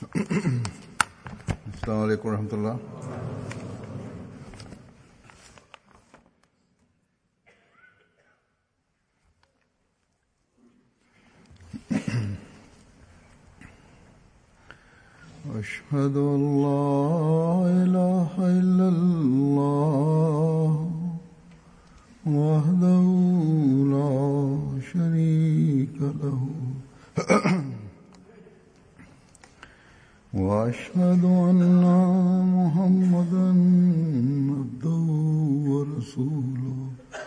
अस्सलाम वालेकुम रहमतुल्लाह أشهد أن لا إله إلا الله وحده لا شريك له وأشهد أن محمدا عبده ورسوله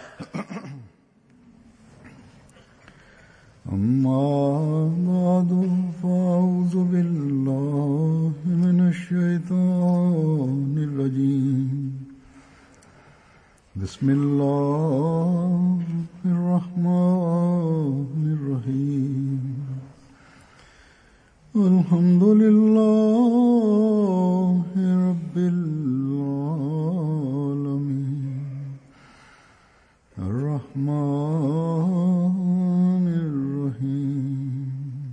أما بعد فأعوذ بالله من الشيطان الرجيم بسم الله الرحمن الرحيم الحمد لله رب العالمين الرحمن الرحيم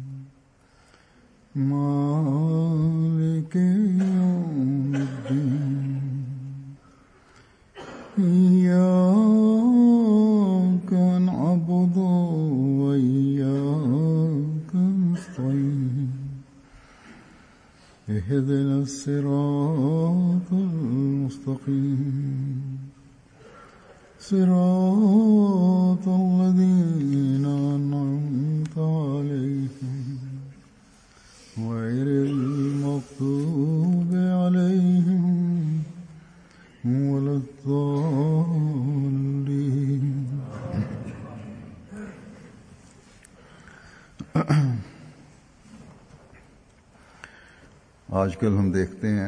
مالك يوم الدين إياك نعبد وإياك نستعين اهدنا الصراط المستقيم صراط الذين أنعمت عليهم غير المغضوب عليهم ولا الضالين आजकल हम देखते हैं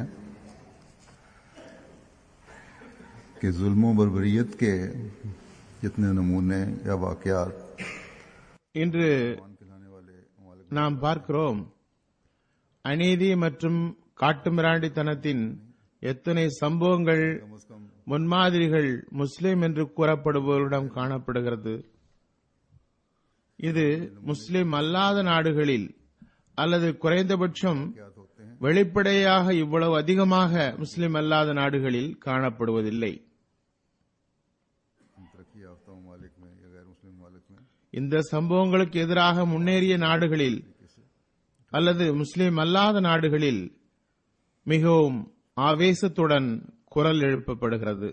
कि जुल्म बरबरीत के जितने नमूने या वाकयात இன்று खिलाने वाले ममालिक நாம் பார்க்கிறோம் அநீதி மற்றும் காட்டுமிராண்டித்தனத்தின் எத்தனை சம்பவங்கள் कम अज कम முன்மாதிரிகள் முஸ்லிம் என்று கூறப்படுபவரிடம் காணப்படுகிறது இது முஸ்லிம் அல்லாத நாடுகளில் அல்லது குறைந்தபட்சம் क्या होते हैं வெளிப்படையாக இவ்வளவு அதிகமாக முஸ்லிம் அல்லாத நாடுகளில் காணப்படுவதில்லை तरक्की याफ्ता ममालिक में या गैर मुस्लिम ममालिक में இந்த சம்பவங்களுக்கு எதிராக முன்னேறிய நாடுகளில் அல்லது முஸ்லிம் அல்லாத நாடுகளில் மிகவும் ஆவேசத்துடன் குரல் எழுப்பப்படுகிறது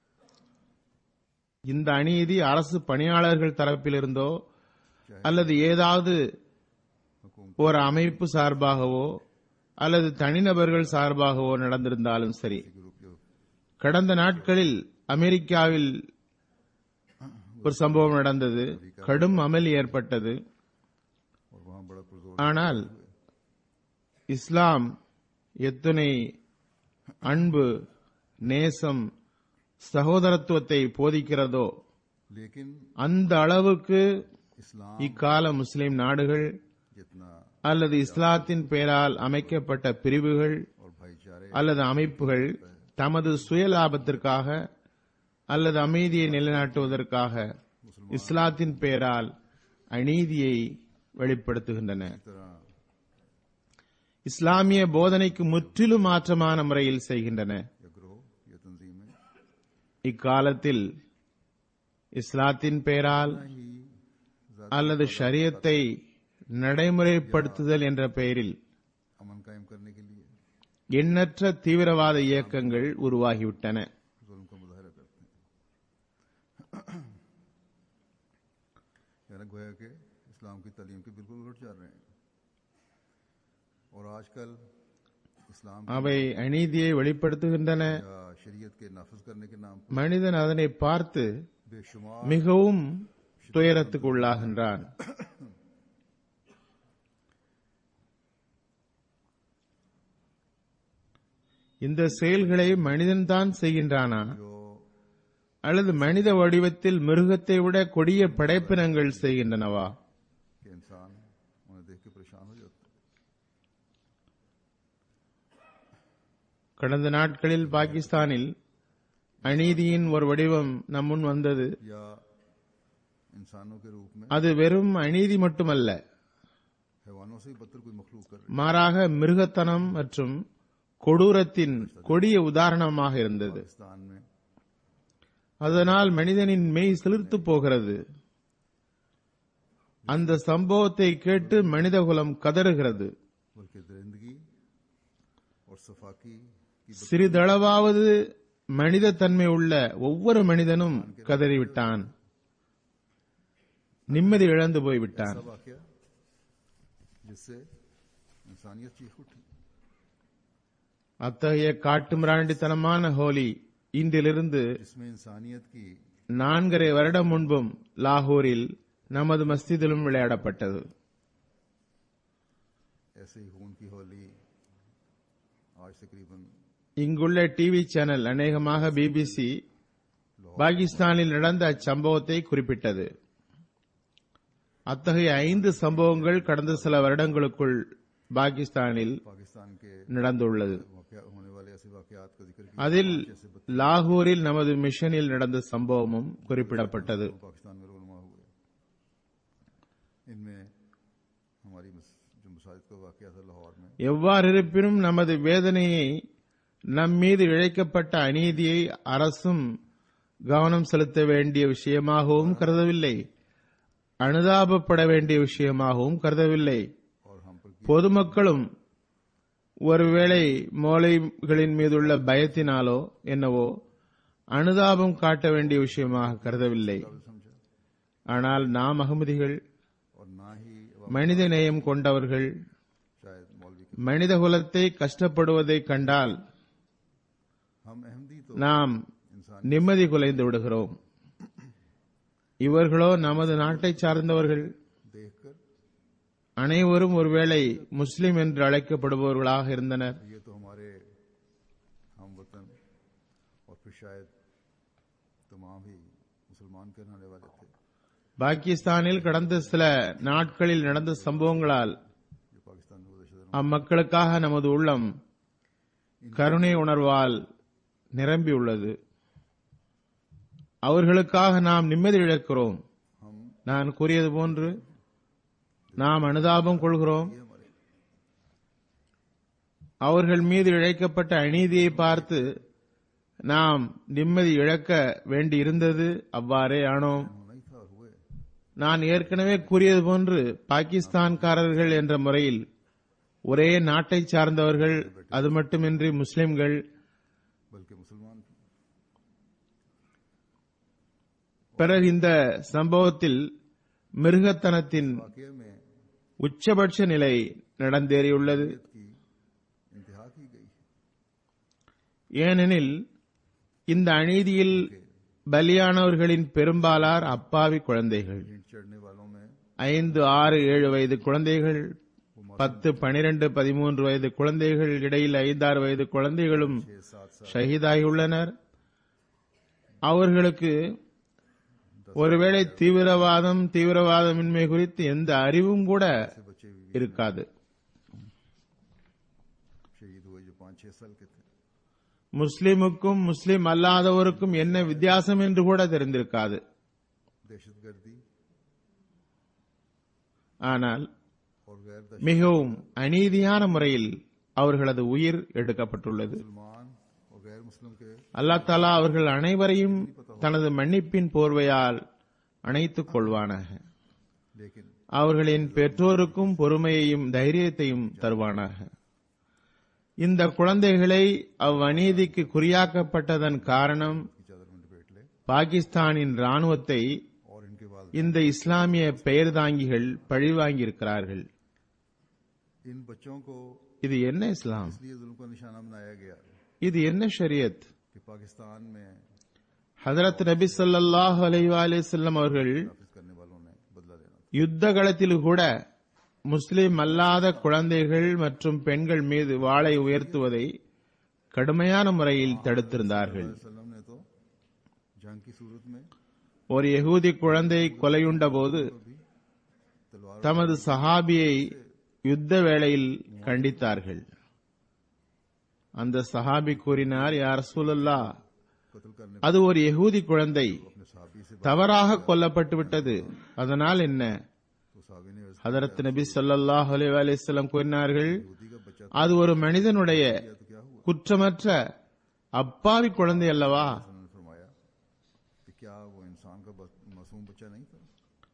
இந்த அநீதி அரசு பணியாளர்கள் தரப்பிலிருந்தோ அல்லது ஏதாவது ஒரு அமைப்பு சார்பாகவோ அல்லது தனிநபர்கள் சார்பாகவோ நடந்திருந்தாலும் சரி ग्रुप जो கடந்த நாட்களில் அமெரிக்காவில் ஒரு சம்பவம் நடந்தது கடும் அமளி ஏற்பட்டது और वहाँ बड़ा पुरजोर ஆனால் இஸ்லாம் எத்தனை அன்பு நேசம் சகோதரத்துவத்தை போதிக்கிறதோ लेकिन அந்த அளவுக்கு इस्लाम இக்கால முஸ்லிம் நாடுகள் जितना அல்லது இஸ்லாத்தின் பெயரால் அமைக்கப்பட்ட பிரிவுகள் और भाईचारे அல்லது அமைப்புகள் தமது சுய லாபத்திற்காக அல்லது அமைதியை நிலைநாட்டுவதற்காக இஸ்லாத்தின் பெயரால் அநீதியை வெளிப்படுத்துகின்றன तरह இஸ்லாமிய போதனைக்கு முற்றிலும் மாற்றமான முறையில் செய்கின்றன या ग्रोह या तंजीमें இக்காலத்தில் இஸ்லாத்தின் பெயரால் ही அல்லது ஷரியத்தை நடைமுறைப்படுத்துதல் என்ற பெயரில் अमन कायम करने के लिए எண்ணற்ற தீவிரவாத இயக்கங்கள் உருவாகிவிட்டன जुल्म का मुजाहरा करते हैं यानी गोया के इस्लाम की तालीम के बिल्कुल उलट जा रहे हैं और आजकल इस्लाम அவை அநீதியை வெளிப்படுத்துகின்றன या शरीयत के नाफज करने के नाम पर மனிதன் அதனை பார்த்து बेशुमार மிகவும் துயரத்துக்கு உள்ளாகின்றான் இந்த செயல்களை மனிதன்தான் செய்கின்றானா जो அல்லது மனித வடிவத்தில் மிருகத்தை விட கொடிய படைப்பினங்கள் செய்கின்றனவா कि इंसान उन्हें देख के परेशान हो जाता है கடந்த நாட்களில் பாகிஸ்தானில் அநீதியின் ஒரு வடிவம் நம் முன் வந்தது या इंसानों के रूप में அது வெறும் அநீதி மட்டுமல்ல हैवानों से भी बदतर कोई मखलूक कर रही மாறாக மிருகத்தனம் மற்றும் கொடூரத்தின் கொடிய உதாரணமாக இருந்தது पाकिस्तान में அதனால் மனிதனின் மெய் சிலிர்த்து போகிறது அந்த சம்பவத்தை கேட்டு மனிதகுலம் கதறுகிறது बल्कि दरिंदगी और सफाकी की சிறிதளவாவது மனித தன்மை உள்ள ஒவ்வொரு மனிதனும் கதறிவிட்டான் நிம்மதி இழந்து போய்விட்டான் ऐसा वाकया जिससे इंसानियत चीख उठी அத்தகைய காட்டுமிராண்டித்தனமான ஹோலி இன்றிலிருந்து जिसमें इंसानियत की நான்கரை வருடம் முன்பும் லாகூரில் நமது மஸ்ஜிதிலும் விளையாடப்பட்டது ऐसे ही खून की होली आज तकरीबन இங்குள்ள டிவி சேனல் அநேகமாக பிபிசி பாகிஸ்தானில் நடந்த அச்சம்பவத்தை குறிப்பிட்டது அத்தகைய ஐந்து சம்பவங்கள் கடந்த சில வருடங்களுக்குள் பாகிஸ்தானில் पाकिस्तान के நடந்துள்ளது वाकया होने वाले ऐसे वाकयात का जिक्र किया அதில் லாகூரில் நமது மிஷனில் நடந்த சம்பவமும் குறிப்பிடப்பட்டது पाकिस्तान में रोनमा हुए इनमें हमारी मस- जो मसाजिद का वाकया था लाहौर में எவ்வாறிருப்பினும் நமது வேதனையை நம் மீது இழைக்கப்பட்ட அநீதியை அரசும் கவனம் செலுத்த வேண்டிய விஷயமாகவும் கருதவில்லை அனுதாபப்பட வேண்டிய விஷயமாகவும் கருதவில்லை और हम पर பொதுமக்களும் ஒருவேளை மோளைகளின் மீதுள்ள பயத்தினாலோ என்னவோ அனுதாபம் காட்ட வேண்டிய விஷயமாக கருதவில்லை काबिल समझा ஆனால் நாம் அகமதிகள் और ना ही மனித நேயம் கொண்டவர்கள் शायद मौलवी के மனித குலத்தை கஷ்டப்படுவதைக் கண்டால் हम अहमदी तो நாம் इंसान நிம்மதி குலைந்து விடுகிறோம் இவர்களோ நமது நாட்டை சார்ந்தவர்கள் देखकर அனைவரும் ஒருவேளை முஸ்லிம் என்று அழைக்கப்படுபவர்களாக இருந்தனர் ये तो हमारे हम वतन और फिर शायद तमाम ही मुसलमान कहलाने वाले थे பாகிஸ்தானில் கடந்த சில நாட்களில் நடந்த சம்பவங்களால் जो पाकिस्तान में गुजशत அம்மக்களுக்காக நமது உள்ளம் கருணை உணர்வால் நிரம்பியுள்ளது அவர்களுக்காக நாம் நிம்மதி இழக்கிறோம் हम நான் கூறியது போன்று நாம் அனுதாபம் கொள்கிறோம் ये हमारे அவர்கள் மீது இழைக்கப்பட்ட அநீதியை பார்த்து நாம் நிம்மதி இழக்க வேண்டியிருந்தது அவ்வாறே ஆனோம் होना ही था और हुए நான் ஏற்கனவே கூறியது போன்று பாகிஸ்தான்காரர்கள் என்ற முறையில் ஒரே நாட்டை சார்ந்தவர்கள் அது மட்டுமின்றி முஸ்லிம்கள் बल्कि मुसलमान थे பிறகு இந்த சம்பவத்தில் மிருகத்தனத்தின் वाकये में உச்சபட்ச நிலை நடந்தேறியுள்ளது की इंतहा की गई है ஏனெனில் இந்த அநீதியில் பலியானவர்களின் பெரும்பாலார் அப்பாவி குழந்தைகள் ईंट चढ़ने वालों में ஐந்து ஆறு ஏழு வயது குழந்தைகள் பத்து பனிரெண்டு பதிமூன்று வயது குழந்தைகள் இடையில் ஐந்தாறு வயது குழந்தைகளும் छह सात साल ஷஹீதாகியுள்ளனர் அவர்களுக்கு ஒருவேளை தீவிரவாதம் தீவிரவாதமின்மை குறித்து எந்த அறிவும் கூட से बच्चे भी இருக்காது शहीद हुए जो पाँच छह साल के थे முஸ்லிமுக்கும் முஸ்லிம் அல்லாதவருக்கும் என்ன வித்தியாசம் என்று கூட தெரிந்திருக்காது दहशतगर्दी ஆனால் और गैर दहशत மிகவும் அநீதியான முறையில் அவர்களது உயிர் எடுக்கப்பட்டுள்ளது मुसलमान और गैर मुस्लिम के அல்லாஹ் தாலா அவர்கள் அனைவரையும் தனது மன்னிப்பின் போர்வையால் அணைத்துக் கொள்வானாக लेकिन அவர்களின் பெற்றோருக்கும் பொறுமையையும் தைரியத்தையும் தருவானாக இந்த குழந்தைகளை அவ்வநீதிக்கு குறியாக்கப்பட்டதன் காரணம் की चादर में लपेट ले பாகிஸ்தானின் ராணுவத்தை और इनके बाद இந்த இஸ்லாமிய பெயர் தாங்கிகள் பழிவாங்கியிருக்கிறார்கள் इन बच्चों को இது என்ன இஸ்லாம் इसलिए जुल्म का निशाना बनाया गया இது என்ன ஷரியத் कि पाकिस्तान में ஹதரத் நபி ஸல்லல்லாஹு அலைஹி வஸல்லம் அவர்கள் नाफिज करने वालों ने बदला लेना था யுத்த களத்தில் கூட முஸ்லிம் அல்லாத குழந்தைகள் மற்றும் பெண்கள் மீது வாளை உயர்த்துவதை கடுமையான முறையில் தடுத்திருந்தார்கள் वसल्लम ने तो जंग की सूरत में ஒரு யகூதி குழந்தை கொலையுண்ட போது भी तलवार தமது சஹாபியை யுத்த வேளையில் கண்டித்தார்கள் அந்த சஹாபி கூறினார் யார் ரசூலல்லா कत्ल करने அது ஒரு யகூதி குழந்தை अपने साहबी से தவறாக கொல்லப்பட்டு விட்டது அதனால் என்ன तो साहबी ने अर्ज ஹதரத் நபி ஸல்லல்லாஹு அலைஹி வஸல்லம் கூறினார்கள் यहूदी का बच्चा அது ஒரு மனிதனுடைய किया तो क्या हुआ குற்றமற்ற அப்பாவி குழந்தை அல்லவா उन्होंने फरमाया कि क्या वो इंसान का बस- मासूम बच्चा नहीं था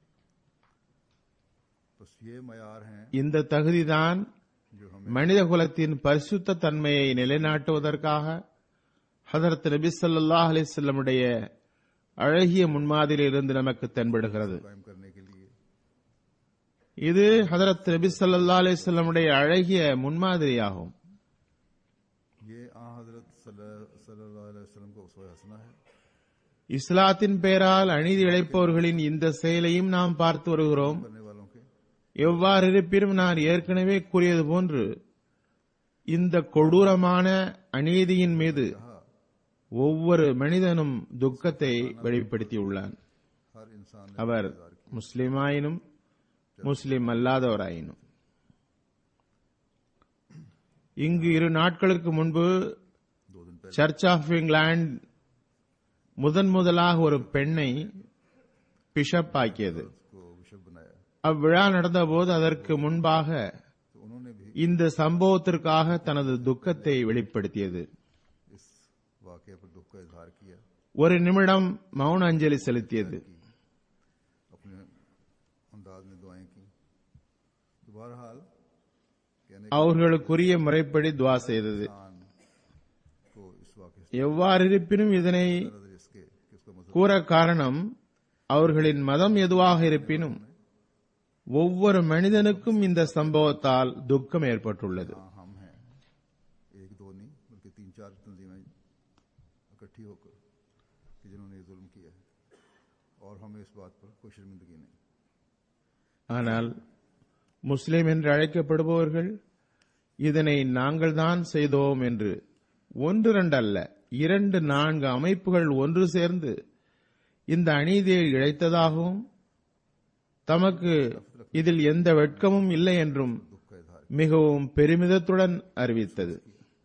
बस ये मयार हैं இந்த தகுதிதான் जो हमें மனித குலத்தின் பரிசுத்த தன்மையை நிலைநாட்டுவதற்காக ஹதரத் நபி ஸல்லல்லாஹு அலைஹி வஸல்லமுடைய அழகிய முன்மாதிரியிலிருந்து நமக்கு தென்படுகிறது कायम करने के लिए இது ஹதரத் நபி ஸல்லல்லாஹு அலைஹி வஸல்லமுடைய அழகிய முன்மாதிரியாகும் ये आ हजरत सल्लल्लाहु अलैहि वसल्लम का उसवा हसना है இஸ்லாத்தின் பெயரால் அநீதி இழைப்பவர்களின் இந்த செயலையும் நாம் பார்த்து வருகிறோம் करने वालों के எவ்வாறு இருப்பினும் நான் ஏற்கனவே கூறியது போன்று இந்த கொடூரமான அநீதியின் மீது ஒவ்வொரு மனிதனும் துக்கத்தை வெளிப்படுத்தியுள்ளான் हर इंसान ने அவர் முஸ்லிமாயினும் முஸ்லிம் அல்லாதவராயினும் இங்கு இரு நாட்களுக்கு முன்பு दो दिन पहले சர்ச் ஆஃப் இங்கிலாந்து முதன் முதலாக ஒரு பெண்ணை பிஷப் ஆக்கியது उसको बिशप बनाया அவ்விழா நடந்தபோது அதற்கு முன்பாக तो उन्होंने भी இந்த சம்பவத்திற்காக தனது துக்கத்தை வெளிப்படுத்தியது इस वाकये पर दुख का इजहार किया ஒரு நிமிடம் மௌன அஞ்சலி செலுத்தியது अपने अंदाज में दुआएं की तो बहरहाल कहने அவர்களுக்குரிய முறைப்படி துவா செய்தது इंसान को इस वाकये से எவ்வாறு இருப்பினும் இதனை नजर इसके कि उसका मतलब கூற காரணம் அவர்களின் மதம் எதுவாக இருப்பினும் ஒவ்வொரு மனிதனுக்கும் இந்த சம்பவத்தால் துக்கம் ஏற்பட்டுள்ளது हाँ हम हैं एक दो नहीं बल्कि तीन चार तंजीमें इकट्ठी होकर कि जिन्होंने ये जुल्म किया है और हमें इस बात पर कोई शर्मिंदगी नहीं ஆனால் முஸ்லிம் என்று அழைக்கப்படுபவர்கள் இதனை நாங்கள் தான் செய்தோம் என்று ஒன்று இரண்டு அல்ல இரண்டு நான்கு அமைப்புகள் ஒன்று சேர்ந்து இந்த அநீதியை இழைத்ததாகவும் தமக்கு இதில் எந்த வெட்கமும் இல்லை என்றும் दुख का इजहार மிகவும் பெருமிதத்துடன் அறிவித்தது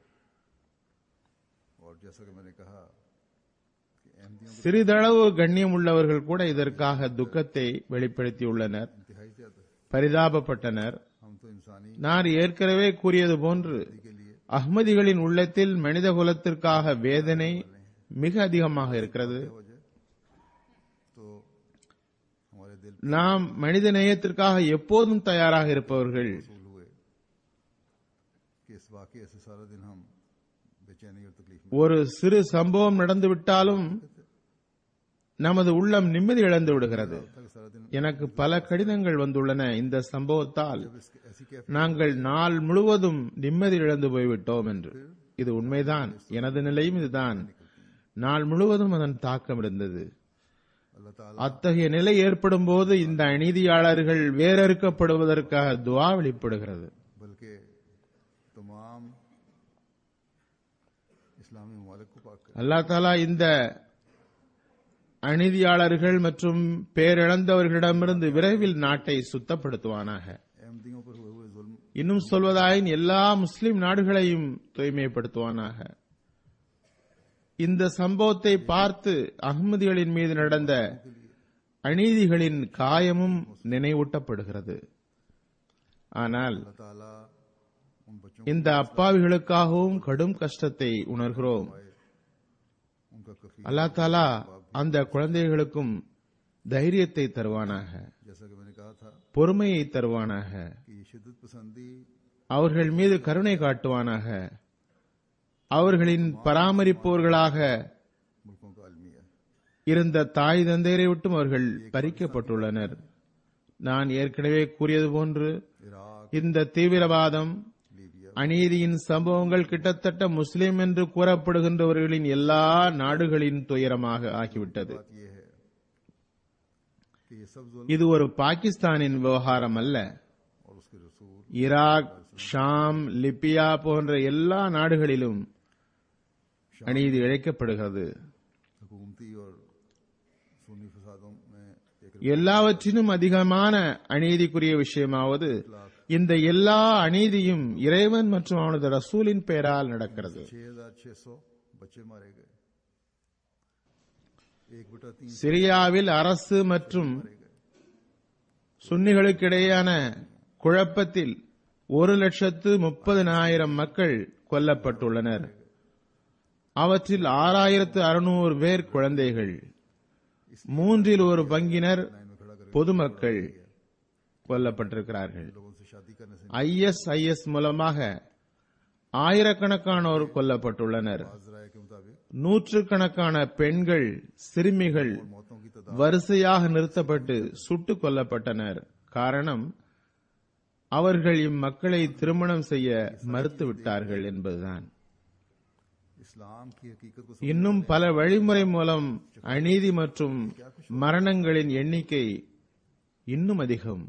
और जैसा कि मैंने कहा कि अहमदियों சிறிதளவு கண்ணியம் உள்ளவர்கள் கூட இதற்காக துக்கத்தை வெளிப்படுத்தியுள்ளனர் को इंतहाई ज्यादा है பரிதாபப்பட்டனர் हम तो इंसानी நான் ஏற்கனவே கூறியது போன்று के लिए அஹ்மதிகளின் உள்ளத்தில் மனித குலத்திற்காக வேதனை மிக அதிகமாக இருக்கிறது वजह तो हमारे दिल நாம் மனித நேயத்திற்காக எப்போதும் தயாராக இருப்பவர்கள் फूल हुए कि इस वाकये से सारा दिन हम बेचैनी और तकलीफ में ஒரு சிறு சம்பவம் நடந்துவிட்டாலும் நமது உள்ளம் நிம்மதி இழந்து விடுகிறது था कि सारा दिन எனக்கு பல கடிதங்கள் வந்துள்ளன இந்த சம்பவத்தால் जब इसके ऐसी कैफ நாங்கள் நாள் முழுவதும் நிம்மதி இழந்து போய்விட்டோம் என்று இது உண்மைதான் எனது நிலையும் இதுதான் நாள் முழுவதும் அதன் தாக்கம் இருந்தது अल्लाह ताला அத்தகைய நிலை ஏற்படும் போது இந்த அநீதியாளர்கள் வேறறுக்கப்படுவதற்காக துவா வெளிப்படுகிறது बल्कि तमाम इस्लामी ममालिक को पाक करे அல்லா தாலா இந்த அநீதியாளர்கள் மற்றும் பேரிழந்தவர்களிடமிருந்து விரைவில் நாட்டை சுத்தப்படுத்துவானாக अहमदियों पर हुए हुए जुल्म இன்னும் சொல்வதாயின் எல்லா முஸ்லிம் நாடுகளையும் தூய்மைப்படுத்துவானாக இந்த சம்பவத்தை பார்த்து அகமதிகளின் மீது நடந்த அநீதிகளின் காயமும் நினைவூட்டப்படுகிறது ஆனால் अल्लाह ताला उन बच्चों இந்த அப்பாவிகளுக்காகவும் கடும் கஷ்டத்தை உணர்கிறோம் को उनका कफी அல்லா தாலா அந்த குழந்தைகளுக்கும் தைரியத்தை தருவானாக जैसा कि मैंने कहा था பொறுமையை தருவானாக कि ये शिद्दत पसंदी அவர்கள் மீது கருணை காட்டுவானாக அவர்களின் பராமரிப்பவர்களாக मुल्कों का अलमिया है இருந்த தாய் தந்தையரை விட்டும் அவர்கள் பறிக்கப்பட்டுள்ளனர் நான் ஏற்கனவே கூறியது போன்று इराक இந்த தீவிரவாதம் लीबिया அநீதியின் சம்பவங்கள் கிட்டத்தட்ட முஸ்லிம் என்று கூறப்படுகின்றவர்களின் எல்லா நாடுகளின் துயரமாக ஆகிவிட்டது बात यह है कि ये सब जुल्म இது ஒரு பாகிஸ்தானின் விவகாரம் அல்ல और उसके रसूल ஈராக் ஷாம் லிபியா போன்ற எல்லா நாடுகளிலும் அநீதி இழைக்கப்படுகிறது हुकूमती और सुन्नी फसादों में एक எல்லாவற்றிலும் அதிகமான அநீதிக்குரிய விஷயமாவது இந்த எல்லா அநீதியும் இறைவன் மற்றும் அவனது ரசூலின் பெயரால் நடக்கிறது छह हजार छह सौ बच्चे मारे गए एक बटा तीन சிரியாவில் அரசு மற்றும் मारे गए சுன்னிகளுக்கிடையேயான குழப்பத்தில் ஒரு லட்சத்து முப்பதினாயிரம் மக்கள் கொல்லப்பட்டுள்ளனர் அவற்றில் ஆறாயிரத்து அறுநூறு பேர் குழந்தைகள் மூன்றில் ஒரு பங்கினர் பொதுமக்கள் கொல்லப்பட்டிருக்கிறார்கள் लोगों से शादी करने से ஐஎஸ்ஐஎஸ் மூலமாக ஆயிரக்கணக்கானோர் கொல்லப்பட்டுள்ளனர் बाजराय के मुताबिक நூற்றுக்கணக்கான பெண்கள் சிறுமிகள் मौतों की तादाद வரிசையாக நிறுத்தப்பட்டு சுட்டுக் கொல்லப்பட்டனர் காரணம் அவர்கள் இம்மக்களை திருமணம் செய்ய மறுத்துவிட்டார்கள் என்பதுதான் इस्लाम की हकीकत को இன்னும் பல வழிமுறை மூலம் அநீதி மற்றும் மரணங்களின் எண்ணிக்கை இன்னும் அதிகம்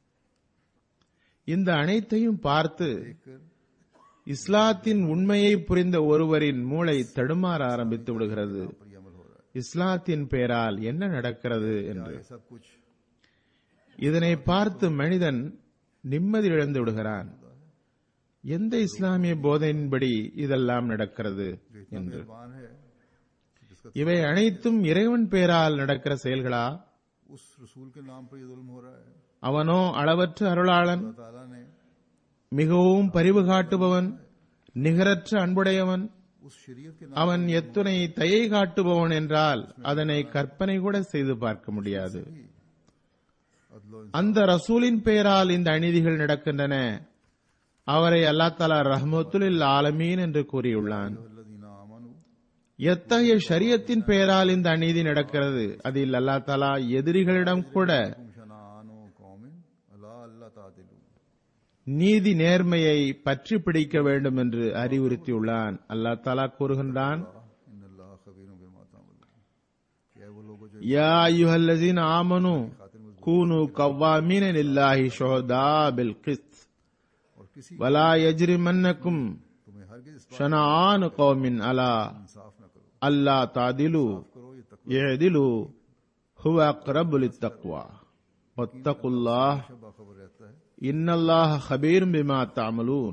இந்த அனைத்தையும் பார்த்து देखकर இஸ்லாத்தின் உண்மையை புரிந்த ஒருவரின் மூளை தடுமாற ஆரம்பித்து விடுகிறது पर ये अमल हो रहा है இஸ்லாத்தின் பெயரால் என்ன நடக்கிறது என்று ये सब कुछ இதனை பார்த்து மனிதன் நிம்மதி இழந்து விடுகிறான் எந்த இஸ்லாமிய போதையின்படி இதெல்லாம் நடக்கிறது जो इतना என்று मेहरबान है कि जिसका இவை அனைத்தும் இறைவன் பெயரால் நடக்கிற செயல்களா उस रसूल के नाम पर ये जुल्म हो रहा है அவனோ அளவற்ற அருளாளன் अल्लाह ताला ने மிகவும் பரிவு காட்டுபவன் நிகரற்ற அன்புடையவன் उस शरीयत के नाम அவன் எத்துணை தயை காட்டுபவன் என்றால் அதனை கற்பனை கூட செய்து பார்க்க முடியாது पर अदलो அந்த ரசூலின் பெயரால் இந்த அநீதிகள் நடக்கின்றன அவரை அல்லா தலா ரஹமத்துல் ஆலமீன் என்று கூறியுள்ளான் अल्लज़ीना आमनू எத்தகைய ஷரியத்தின் பெயரால் இந்த அநீதி நடக்கிறது அதில் அல்லா தலா எதிரிகளிடம் கூட कुम शनानो कौमिन अला अल्लाह तादिलू நீதி நேர்மையை பற்றி பிடிக்க வேண்டும் என்று அறிவுறுத்தியுள்ளான் அல்லா தலா கூறுகின்றான் इन अल्लाह खबीरों बिमा तामलून क्या वो लोग जो யா அய்யுஹல்லஸீன ஆமனு கூனு கவ்வாமீன லில்லாஹி ஷுஹதா பில் கிஸ்த் और किसी வலா யஜ்ரிமன்னக்கும் तुम्हें हरगिज इस बात ஷனஆன் கௌமின் அலா इंसाफ न करो அல்லா தாதிலு करो ये तक यदिलु हुव अक़रबु लित्तक़वा वत्तकुल्लाह हमेशा बाखबर रहता है இன்னல்லாஹ ஹபீரும் பிமா தஅமலூன்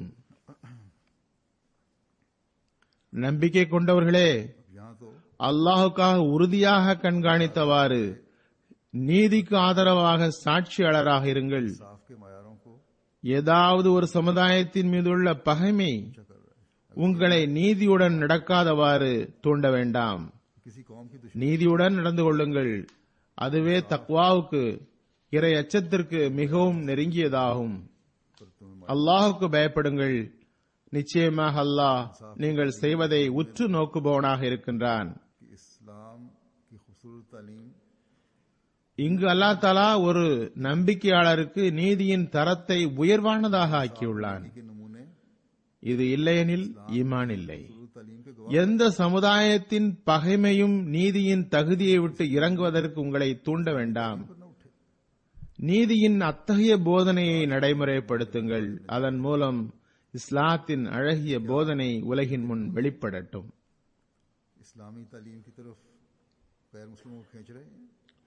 நம்பிக்கை கொண்டவர்களே यहाँ तो அல்லாஹுக்காக உறுதியாக கண்காணித்தவாறு நீதிக்கு ஆதரவாக சாட்சியாளராக இருங்கள் साफ के मायारों को ஏதாவது ஒரு சமுதாயத்தின் மீதுள்ள பகைமை अच्छा कर रहा है உங்களை நீதியுடன் நடக்காதவாறு தூண்ட வேண்டாம் किसी कौम की दुश्मनी நீதியுடன் நடந்து கொள்ளுங்கள் அதுவே தக்வாவுக்கு இறை அச்சத்திற்கு மிகவும் நெருங்கியதாகும் पर तुम्हें அல்லாஹுக்கு பயப்படுங்கள் நிச்சயமாக அல்லாஹ் நீங்கள் செய்வதை உற்று நோக்குபவனாக இருக்கின்றான் कि इस्लाम की खूबसूरत तालीम இங்கு அல்லாஹ் தலா ஒரு நம்பிக்கையாளருக்கு நீதியின் தரத்தை உயர்வானதாக ஆக்கியுள்ளான் के नमूने இது இல்லையெனில் ஈமான் இல்லை खूबसूरत तालीम के गवाह எந்த சமுதாயத்தின் பகைமையும் நீதியின் தகுதியை விட்டு இறங்குவதற்கு உங்களை தூண்ட வேண்டாம் पर न उठे நீதியின் அத்தகைய போதனையை நடைமுறைப்படுத்துங்கள் அதன் மூலம் இஸ்லாத்தின் அழகிய போதனை உலகின் முன் வெளிப்படட்டும் इस्लामी तालीम की तरफ गैर मुस्लिमों को खींच रहे हैं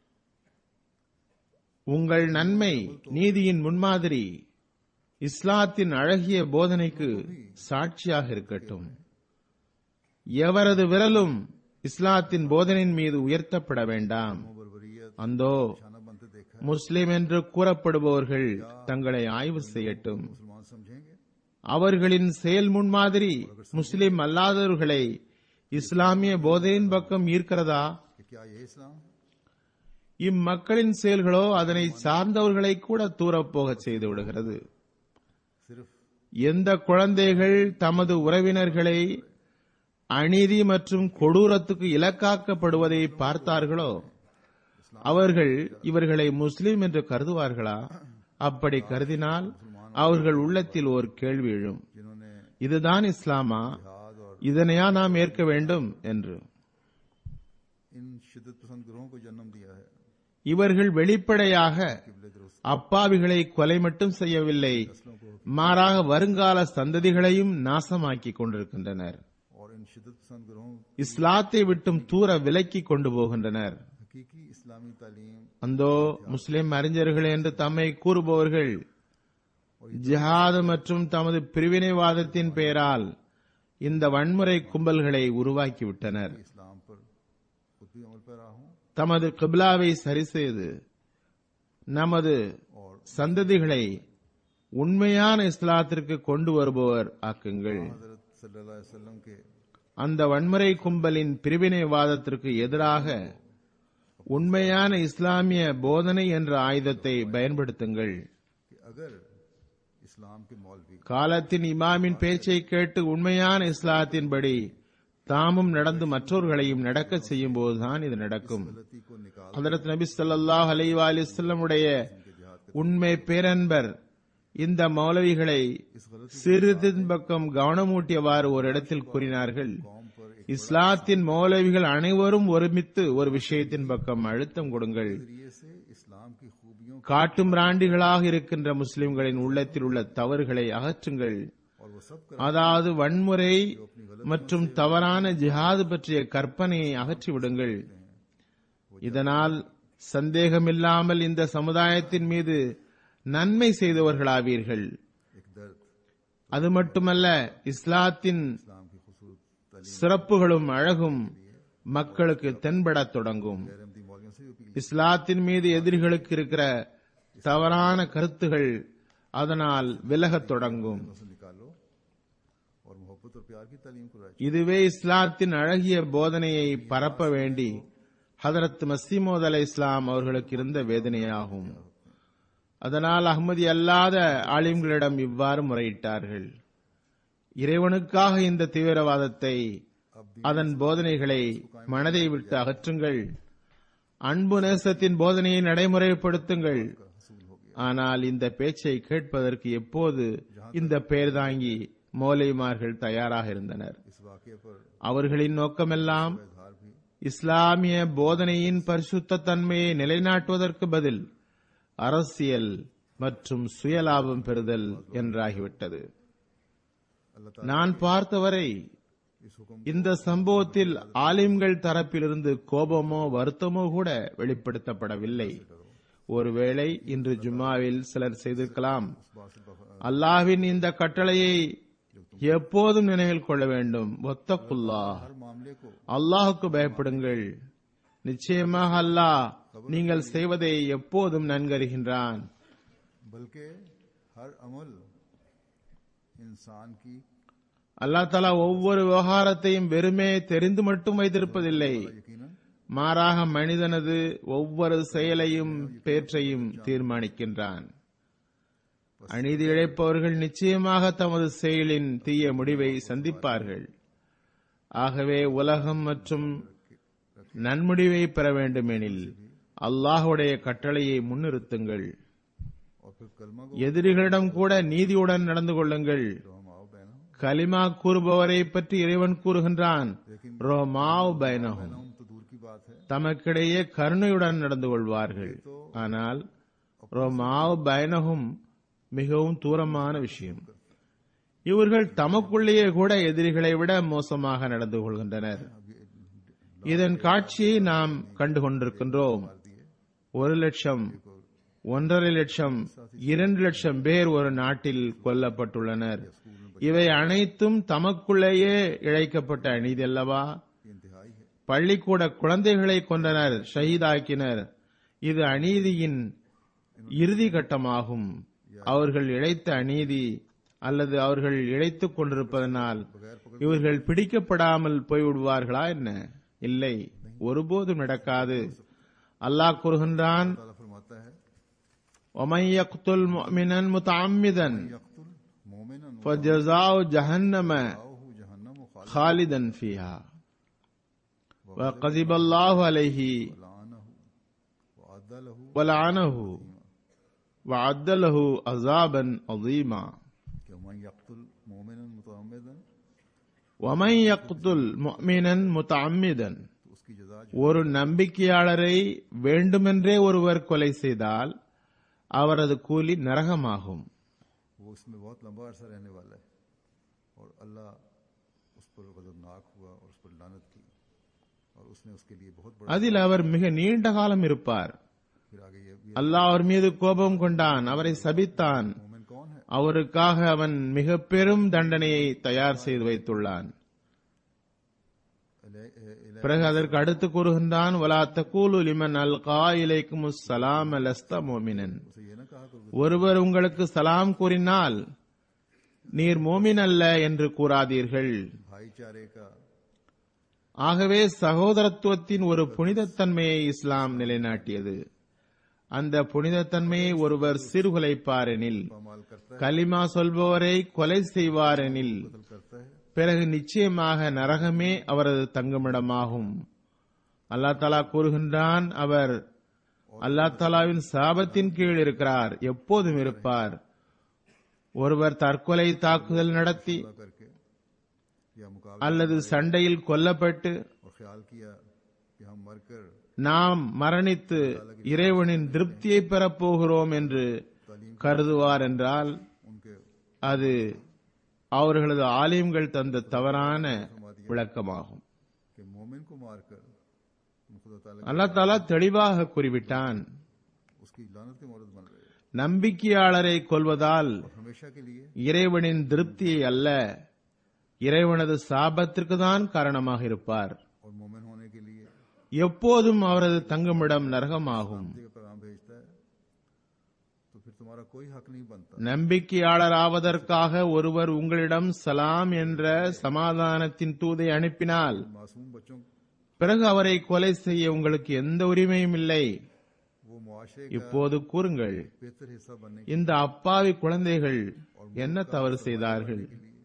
உங்கள் நன்மை நீதியின் முன்மாதிரி இஸ்லாத்தின் அழகிய போதனைக்கு சாட்சியாக இருக்கட்டும் எவரது விரலும் இஸ்லாத்தின் போதனையின் மீது உயர்த்தப்பட வேண்டாம் बरबरीत அந்தோ निशाना बनते देखा है முஸ்லிம் என்று கூறப்படுபவர்கள் தங்களை ஆய்வு செய்யட்டும் मुसलमान समझेंगे அவர்களின் செயல் முன்மாதிரி முஸ்லிம் அல்லாதவர்களை இஸ்லாமிய போதையின் பக்கம் ஈர்க்கிறதா कि क्या ये इस्लाम இம்மக்களின் செயல்களோ அதனை சார்ந்தவர்களை கூட தூரப்போகச் செய்து விடுகிறது सिर्फ எந்த குழந்தைகள் தமது உறவினர்களை அநீதி மற்றும் கொடூரத்துக்கு இலக்காக்கப்படுவதை பார்த்தார்களோ அவர்கள் இவர்களை முஸ்லிம் என்று கருதுவார்களா அப்படி கருதினால் அவர்கள் உள்ளத்தில் ஒரு கேள்வி எழும் जिन्होंने இதுதான் இஸ்லாமா जिहाद और இதனையா நாம் ஏற்க வேண்டும் என்று इन शिदत पसंद ग्रोहों को जन्म दिया है இவர்கள் வெளிப்படையாக किबले दुरुस्त அப்பாவிகளை கொலை மட்டும் செய்யவில்லை नस्लों को மாறாக வருங்கால சந்ததிகளையும் நாசமாக்கிக் கொண்டிருக்கின்றனர் और इन शिदत पसंद ग्रोहों இஸ்லாத்தை விட்டும் தூர விலக்கி கொண்டு போகின்றனர் हकीकी इस्लामी तालीम அந்தோ முஸ்லிம் அறிஞர்கள் என்று தம்மை கூறுபவர்கள் ஜிஹாத் மற்றும் தமது பிரிவினைவாதத்தின் பெயரால் இந்த வன்முறை கும்பல்களை உருவாக்கிவிட்டனர் इस्लाम पर खुद भी अमल पैरा हूं தமது கிப்லாவை சரி செய்து நமது और சந்ததிகளை உண்மையான இஸ்லாத்திற்கு கொண்டு வருபவர் ஆக்குங்கள் हजरत सल्लल्लाहु अलैहि वसल्लम के அந்த வன்முறை கும்பலின் பிரிவினைவாதத்திற்கு எதிராக உண்மையான இஸ்லாமிய போதனை என்ற ஆயுதத்தை பயன்படுத்துங்கள் कि अगर इस्लाम के मौलवी காலத்தின் இமாமின் பேச்சை கேட்டு உண்மையான இஸ்லாத்தின்படி தாமும் நடந்து மற்றவர்களையும் நடக்க செய்யும் போதுதான் இது நடக்கும் गलती को निकाल ஹதரத் நபி ஸல்லல்லாஹு அலைஹி வஸல்லமுடைய உண்மை பேரன்பர் இந்த மௌலவிகளை சிறிதின் பக்கம் கவனமூட்டியவாறு ஒரு இடத்தில் கூறினார்கள் कौम पर एक இஸ்லாத்தின் மௌலவிகள் அனைவரும் ஒருமித்து ஒரு விஷயத்தின் பக்கம் அழுத்தம் கொடுங்கள் नजरिए से इस्लाम की खूबियों காட்டு மிராண்டிகளாக இருக்கின்ற முஸ்லிம்களின் உள்ளத்தில் உள்ள தவறுகளை அகற்றுங்கள் और वो सब कर அதாவது வன்முறை மற்றும் தவறான ஜிஹாது பற்றிய கற்பனையை அகற்றிவிடுங்கள் இதனால் சந்தேகமில்லாமல் இந்த சமுதாயத்தின் மீது நன்மை செய்தவர்களாவீர்கள் एक दर्द அது மட்டுமல்ல இஸ்லாத்தின் इस्लाम की खूबसूरत तालीम சிறப்புகளும் அழகும் மக்களுக்கு தென்படத் தொடங்கும் गैरमदी मौलियों से भी अपील இஸ்லாத்தின் மீது எதிரிகளுக்கு இருக்கிற தவறான கருத்துகள் அதனால் விலகத் தொடங்கும் से निकालो और मोहब्बत और प्यार की तालीम कराए இதுவே இஸ்லாத்தின் அழகிய போதனையை பரப்ப வேண்டி ஹதரத் மசீமோத் அலை இஸ்லாம் அவர்களுக்கு இருந்த வேதனையாகும் அதனால் அஹ்மதி அல்லாத ஆலிம்களிடம் இவ்வாறு முறையிட்டார்கள் இறைவனுக்காக இந்த தீவிரவாதத்தை அதன் போதனைகளை மனதை விட்டு அகற்றுங்கள் அன்பு நேசத்தின் போதனையை நடைமுறைப்படுத்துங்கள் ஆனால் இந்த பேச்சை கேட்பதற்கு எப்போது இந்த பெயர் தாங்கி மௌலைமார்கள் தயாராக இருந்தனர் इस वाक्य पर அவர்களின் நோக்கமெல்லாம் इजहार भी இஸ்லாமிய போதனையின் பரிசுத்த தன்மையை நிலைநாட்டுவதற்கு பதில் அரசியல் மற்றும் சுயலாபம் பெறுதல் என்றாகிவிட்டது अल्लाह ताला நான் பார்த்தவரை इस हुक्म இந்த சம்பவத்தில் ஆலிம்கள் தரப்பிலிருந்து கோபமோ வருத்தமோ கூட வெளிப்படுத்தப்படவில்லை ஒருவேளை இன்று ஜும்மாவில் சிலர் செய்திருக்கலாம் बासिल बफ- அல்லாஹ்வின் இந்த கட்டளையை எப்போதும் நினைவில் கொள்ள வேண்டும் ஒத்தக்குல்லா हर मामले को அல்லாஹுக்கு பயப்படுங்கள் நிச்சயமாக அல்லாஹ் நீங்கள் செய்வதை எப்போதும் நன்கறிகின்றான் बल्कि हर अमल इंसान की அல்லாஹ் தலா ஒவ்வொரு விவகாரத்தையும் வெறுமே தெரிந்து மட்டும் வைத்திருப்பதில்லை यकीनन மாறாக மனிதனது ஒவ்வொரு செயலையும் பேற்றையும் தீர்மானிக்கின்றான் அநீதி இழைப்பவர்கள் நிச்சயமாக தமது செயலின் தீய முடிவை சந்திப்பார்கள் ஆகவே உலகம் மற்றும் நன்முடிவை பெற வேண்டுமெனில் அல்லாஹுடைய கட்டளையை முன்னிறுத்துங்கள் और फिर कलमा को எதிரிகளிடம் கூட நீதியுடன் நடந்து கொள்ளுங்கள் जो हम आओ बहनों கலிமா கூறுபவரை பற்றி இறைவன் கூறுகின்றான் ரோமாவ் பைனஹும் हम तो दूर की बात है தமக்கிடையே கருணையுடன் நடந்து கொள்வார்கள் ஆனால் ரோமாவ் பைனஹும் மிகவும் தூரமான விஷயம் இவர்கள் தமக்குள்ளேயே கூட எதிரிகளை விட மோசமாக நடந்து கொள்கின்றனர் இதன் காட்சியை நாம் கண்டு கொண்டிருக்கின்றோம் ஒரு லட்சம் ஒன்றரை லட்சம் இரண்டு லட்சம் பேர் ஒரு நாட்டில் கொல்லப்பட்டுள்ளனர் இவை அனைத்தும் தமக்குள்ளேயே இழைக்கப்பட்ட அநீதி அல்லவா ये इंतहाई है பள்ளிக்கூட குழந்தைகளை கொண்டனர் ஷஹீதாக்கினர் இது அநீதியின் இறுதி கட்டமாகும் அவர்கள் இழைத்த அநீதி அல்லது அவர்கள் இழைத்துக் கொண்டிருப்பதனால் இவர்கள் பிடிக்கப்படாமல் போய்விடுவார்களா என்ன இல்லை ஒருபோதும் நடக்காது அல்லாஹ் கூறுகின்றான் ताला फरमाता है وَمَن يَقْتُلْ مُؤْمِنًا مُتَعَمِّدًا यकतुल मोमिनन فَجَزَاؤُ جَهَنَّمَ वलाहु जहन्नम खालिद خَالِدًا فِيهَا وَغَضِبَ اللَّهُ عَلَيْهِ लानहु वअद्द लहु وَلَعَنَهُ وَعَدَّ لَهُ عَذَابًا عَظِيمًا कि मन यकतुल मोमिनन मुतअम्मिदन وَمَن يَقْتُلْ مُؤْمِنًا مُتَعَمِّدًا तो उसकी जजा जो ஒரு நம்பிக்கையாளரை வேண்டுமென்றே ஒருவர் கொலை செய்தால் அவரது கூலி நரகமாகும் वो इसमें बहुत लंबा अरसा रहने वाला है और अल्लाह उस पर गजबनाक हुआ और उस पर लानत की और उसने उसके लिए बहुत बड़ा அதில் அவர் மிக நீண்ட காலம் இருப்பார் फिर आगे ये, ये அல்லாஹ் அவர் மீது கோபம் கொண்டான் அவரை சபித்தான் मोमिन कौन है அவருக்காக அவன் மிக பெரும் தண்டனையை தயார் செய்து வைத்துள்ளான் इले- इले- பிறகு அதற்கு அடுத்து கூறுகின்றான் வலா தக்கூலு லிமன் அல் இலைக்கும் சலாம் லஸ்த மோமினன் उसे ये ना कहा करो ஒருவர் உங்களுக்கு சலாம் கூறினால் நீர் மோமின் அல்ல என்று கூறாதீர்கள் भाईचारे का ஆகவே சகோதரத்துவத்தின் ஒரு புனிதத்தன்மையை இஸ்லாம் நிலைநாட்டியது அந்த புனிதத்தன்மையை ஒருவர் சீர்குலைப்பாரெனில் पामाल करता है கலிமா சொல்பவரை கொலை செய்வாரெனில் कत्ल करता है பிறகு நிச்சயமாக நரகமே அவரது தங்குமிடமாகும் அல்லா தலா கூறுகின்றான் அவர் அல்லா தலாவின் சாபத்தின் கீழ் இருக்கிறார் எப்போதும் இருப்பார் ஒருவர் தற்கொலை தாக்குதல் நடத்தி हमला करके या मुकाबला அல்லது சண்டையில் கொல்லப்பட்டு और ख्याल किया कि हम मरकर நாம் மரணித்து இறைவனின் திருப்தியை பெறப் போகிறோம் என்று கருதுவார் என்றால் उनके அது அவர்களது ஆலயங்கள் தந்த தவறான விளக்கமாகும் कि मोमिन को मारकर तुम खुदा ताला அல்லாஹ் தாலா தெளிவாக கூறிவிட்டான் उसकी लानत के मौरद बन रहे हो நம்பிக்கையாளரை கொல்வதால் हमेशा के लिए இறைவனின் திருப்தியை அல்ல இறைவனது சாபத்திற்கு தான் காரணமாக இருப்பார் और मोमिन होने के लिए எப்போதும் அவரது தங்குமிடம் நரகமாகும் का पैगाम भेजता है तो फिर तुम्हारा कोई हक नहीं बनता நம்பிக்கையாளர் ஆவதற்காக ஒருவர் உங்களிடம் சலாம் என்ற சமாதானத்தின் தூதை அனுப்பினால் मासूम बच्चों பிறகு அவரை கொலை செய்ய உங்களுக்கு எந்த உரிமையும் இல்லை वो मुआशरे का இப்போது கூறுங்கள் बेहतर हिस्सा बनने இந்த அப்பாவி குழந்தைகள் என்ன தவறு செய்தார்கள்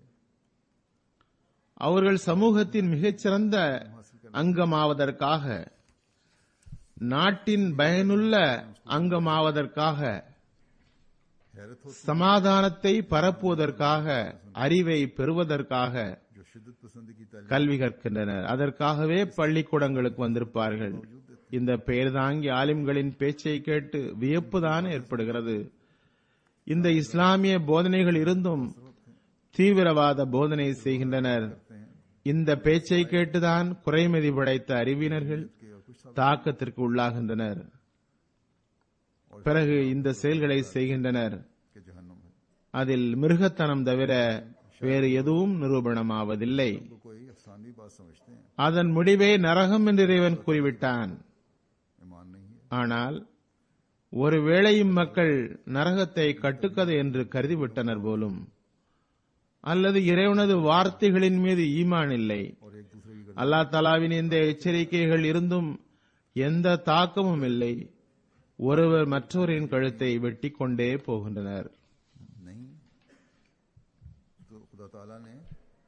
அவர்கள் சமூகத்தின் மிகச்சிறந்த அங்கமாவதற்காக நாட்டின் பயனுள்ள அங்கமாவதற்காக हैरत हो சமாதானத்தை பரப்புவதற்காக அறிவை பெறுவதற்காக जो शिद्दत पसंद की तालीम கல்வி கற்கின்றனர் அதற்காகவே பள்ளிக்கூடங்களுக்கு வந்திருப்பார்கள் இந்த பெயர் தாங்கி ஆலிம்களின் பேச்சை கேட்டு வியப்புதான் ஏற்படுகிறது இந்த இஸ்லாமிய போதனைகள் இருந்தும் தீவிரவாத போதனை செய்கின்றனர் இந்த பேச்சை கேட்டுதான் குறைமதி படைத்த அறிவினர்கள் के और कुछ தாக்கத்திற்கு உள்ளாகின்றனர் பிறகு இந்த செயல்களை செய்கின்றனர் के जहन्नुम है அதில் மிருகத்தனம் தவிர வேறு எதுவும் நிரூபணமாவதில்லை को कोई अफसानवी बात समझते हैं அதன் முடிவே நரகம் என்று இறைவன் கூறிவிட்டான் ईमान नहीं है ஆனால் ஒருவேளை இம்மக்கள் நரகத்தை கட்டுக்கதை என்று கருதிவிட்டனர் போலும் அல்லது இறைவனது வார்த்தைகளின் மீது ஈமான் இல்லை और एक दूसरे की அல்லாஹ் தலாவின் இந்த எச்சரிக்கைகள் இருந்தும் எந்த தாக்கமும் இல்லை ஒருவர் மற்றவரின் கழுத்தை வெட்டிக் கொண்டே போகின்றனர் नहीं तो खुदा ताला ने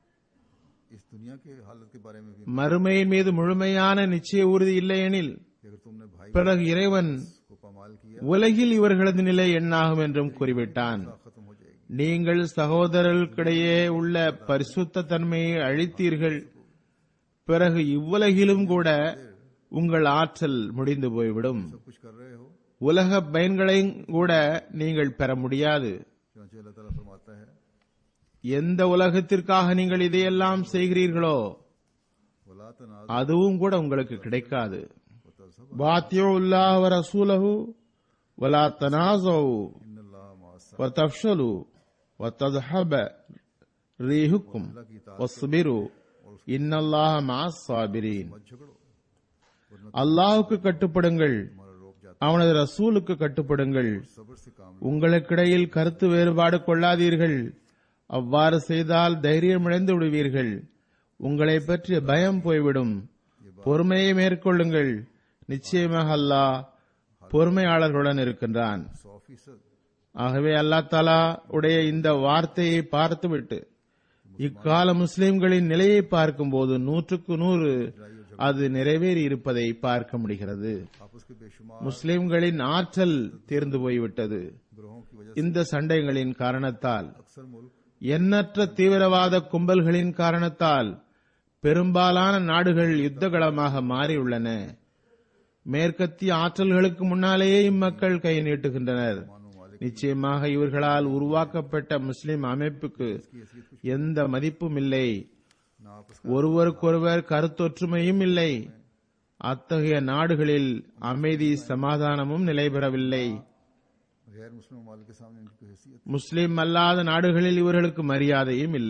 इस दुनिया के हालत के बारे में भी மறுமையின் மீது முழுமையான நிச்சய உறுதி இல்லையெனில் कि अगर तुमने भाई பிறகு இறைவன் को पमाल किया உலகில் இவர்களது நிலை என்னாகும் என்றும் கூறிவிட்டான் खत्म हो जाएगी நீங்கள் சகோதரர்களுக்கிடையே உள்ள பரிசுத்த தன்மையை அழித்தீர்கள் பிறகு இவ்வுலகிலும் கூட உங்கள் ஆற்றல் முடிந்து போய்விடும் सब कुछ कर रहे हो உலக பயன்களையும் கூட நீங்கள் பெற முடியாது चुनाचे अल्लाह ताला फरमाता है எந்த உலகத்திற்காக நீங்கள் இதையெல்லாம் செய்கிறீர்களோ वला तनाज அதுவும் கூட உங்களுக்கு கிடைக்காது வாத்தியுல்லாஹ் வ ரசூலஹு வலா தனாஸவு इन्नल्लाह मास وتفشلوا وتذهب ريحكم واصبروا إن الله مع الصابرين मत झगड़ो அல்லாஹுக்கு கட்டுப்படுங்கள் हमारा रोक जाता அவனது ரசூலுக்கு கட்டுப்படுங்கள் है सब्र से काम உங்களுக்கிடையில் கருத்து வேறுபாடு கொள்ளாதீர்கள் அவ்வாறு செய்தால் தைரியம் இழந்து விடுவீர்கள் உங்களை பற்றிய பயம் போய்விடும் பொறுமையை மேற்கொள்ளுங்கள் நிச்சயமாக அல்லாஹ் பொறுமையாளர்களுடன் இருக்கின்றான் सौ फीसद ஆகவே அல்லா தாலா உடைய இந்த வார்த்தையை பார்த்துவிட்டு இக்கால முஸ்லிம்களின் நிலையை பார்க்கும்போது நூற்றுக்கு நூறு அது நிறைவேறி இருப்பதை பார்க்க முடிகிறது आपस के बेशुमार முஸ்லிம்களின் ஆற்றல் தீர்ந்து போய்விட்டது ग्रहों की वजह இந்த सண்டைகளின் காரணத்தால் से अक्सर मुल्क எண்ணற்ற தீவிரவாத கும்பல்களின் காரணத்தால் பெரும்பாலான நாடுகள் யுத்தகளமாக மாறியுள்ளன மேற்கத்திய ஆற்றல்களுக்கு முன்னாலேயே இம்மக்கள் கை நீட்டுகின்றனர் நிச்சயமாக இவர்களால் உருவாக்கப்பட்ட முஸ்லிம் அமைப்புக்கு எந்த மதிப்பும் இல்லை ना आपस ஒருவருக்கொருவர் கருத்தொற்றுமையும் இல்லை அத்தகைய நாடுகளில் அமைதி சமாதானமும் நிலை பெறவில்லை गैर मुस्लिम माल के सामने इनकी कोई हैसियत முஸ்லிம் அல்லாத நாடுகளில் இவர்களுக்கு மரியாதையும் இல்லை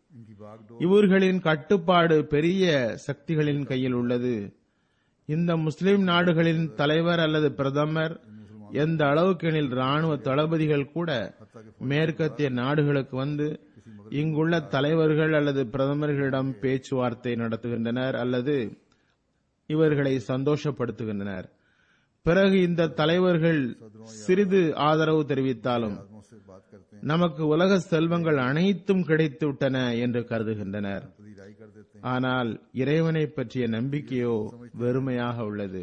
इनकी बागडोर இவர்களின் கட்டுப்பாடு பெரிய சக்திகளின் கையில் உள்ளது இந்த முஸ்லிம் நாடுகளின் தலைவர் அல்லது பிரதமர் எந்த அளவுக்கெனில் ராணுவ தளபதிகள் கூட மேற்கத்திய நாடுகளுக்கு வந்து இங்குள்ள தலைவர்கள் அல்லது பிரதமர்களிடம் பேச்சுவார்த்தை நடத்துகின்றனர் அல்லது இவர்களை சந்தோஷப்படுத்துகின்றனர் பிறகு இந்த தலைவர்கள் சிறிது ஆதரவு தெரிவித்தாலும் आदमों से बात करते हैं நமக்கு உலக செல்வங்கள் அனைத்தும் கிடைத்து விட்டன என்று கருதுகின்றனர் पजीराई कर देते हैं ஆனால் இறைவனை பற்றிய நம்பிக்கையோ வெறுமையாக உள்ளது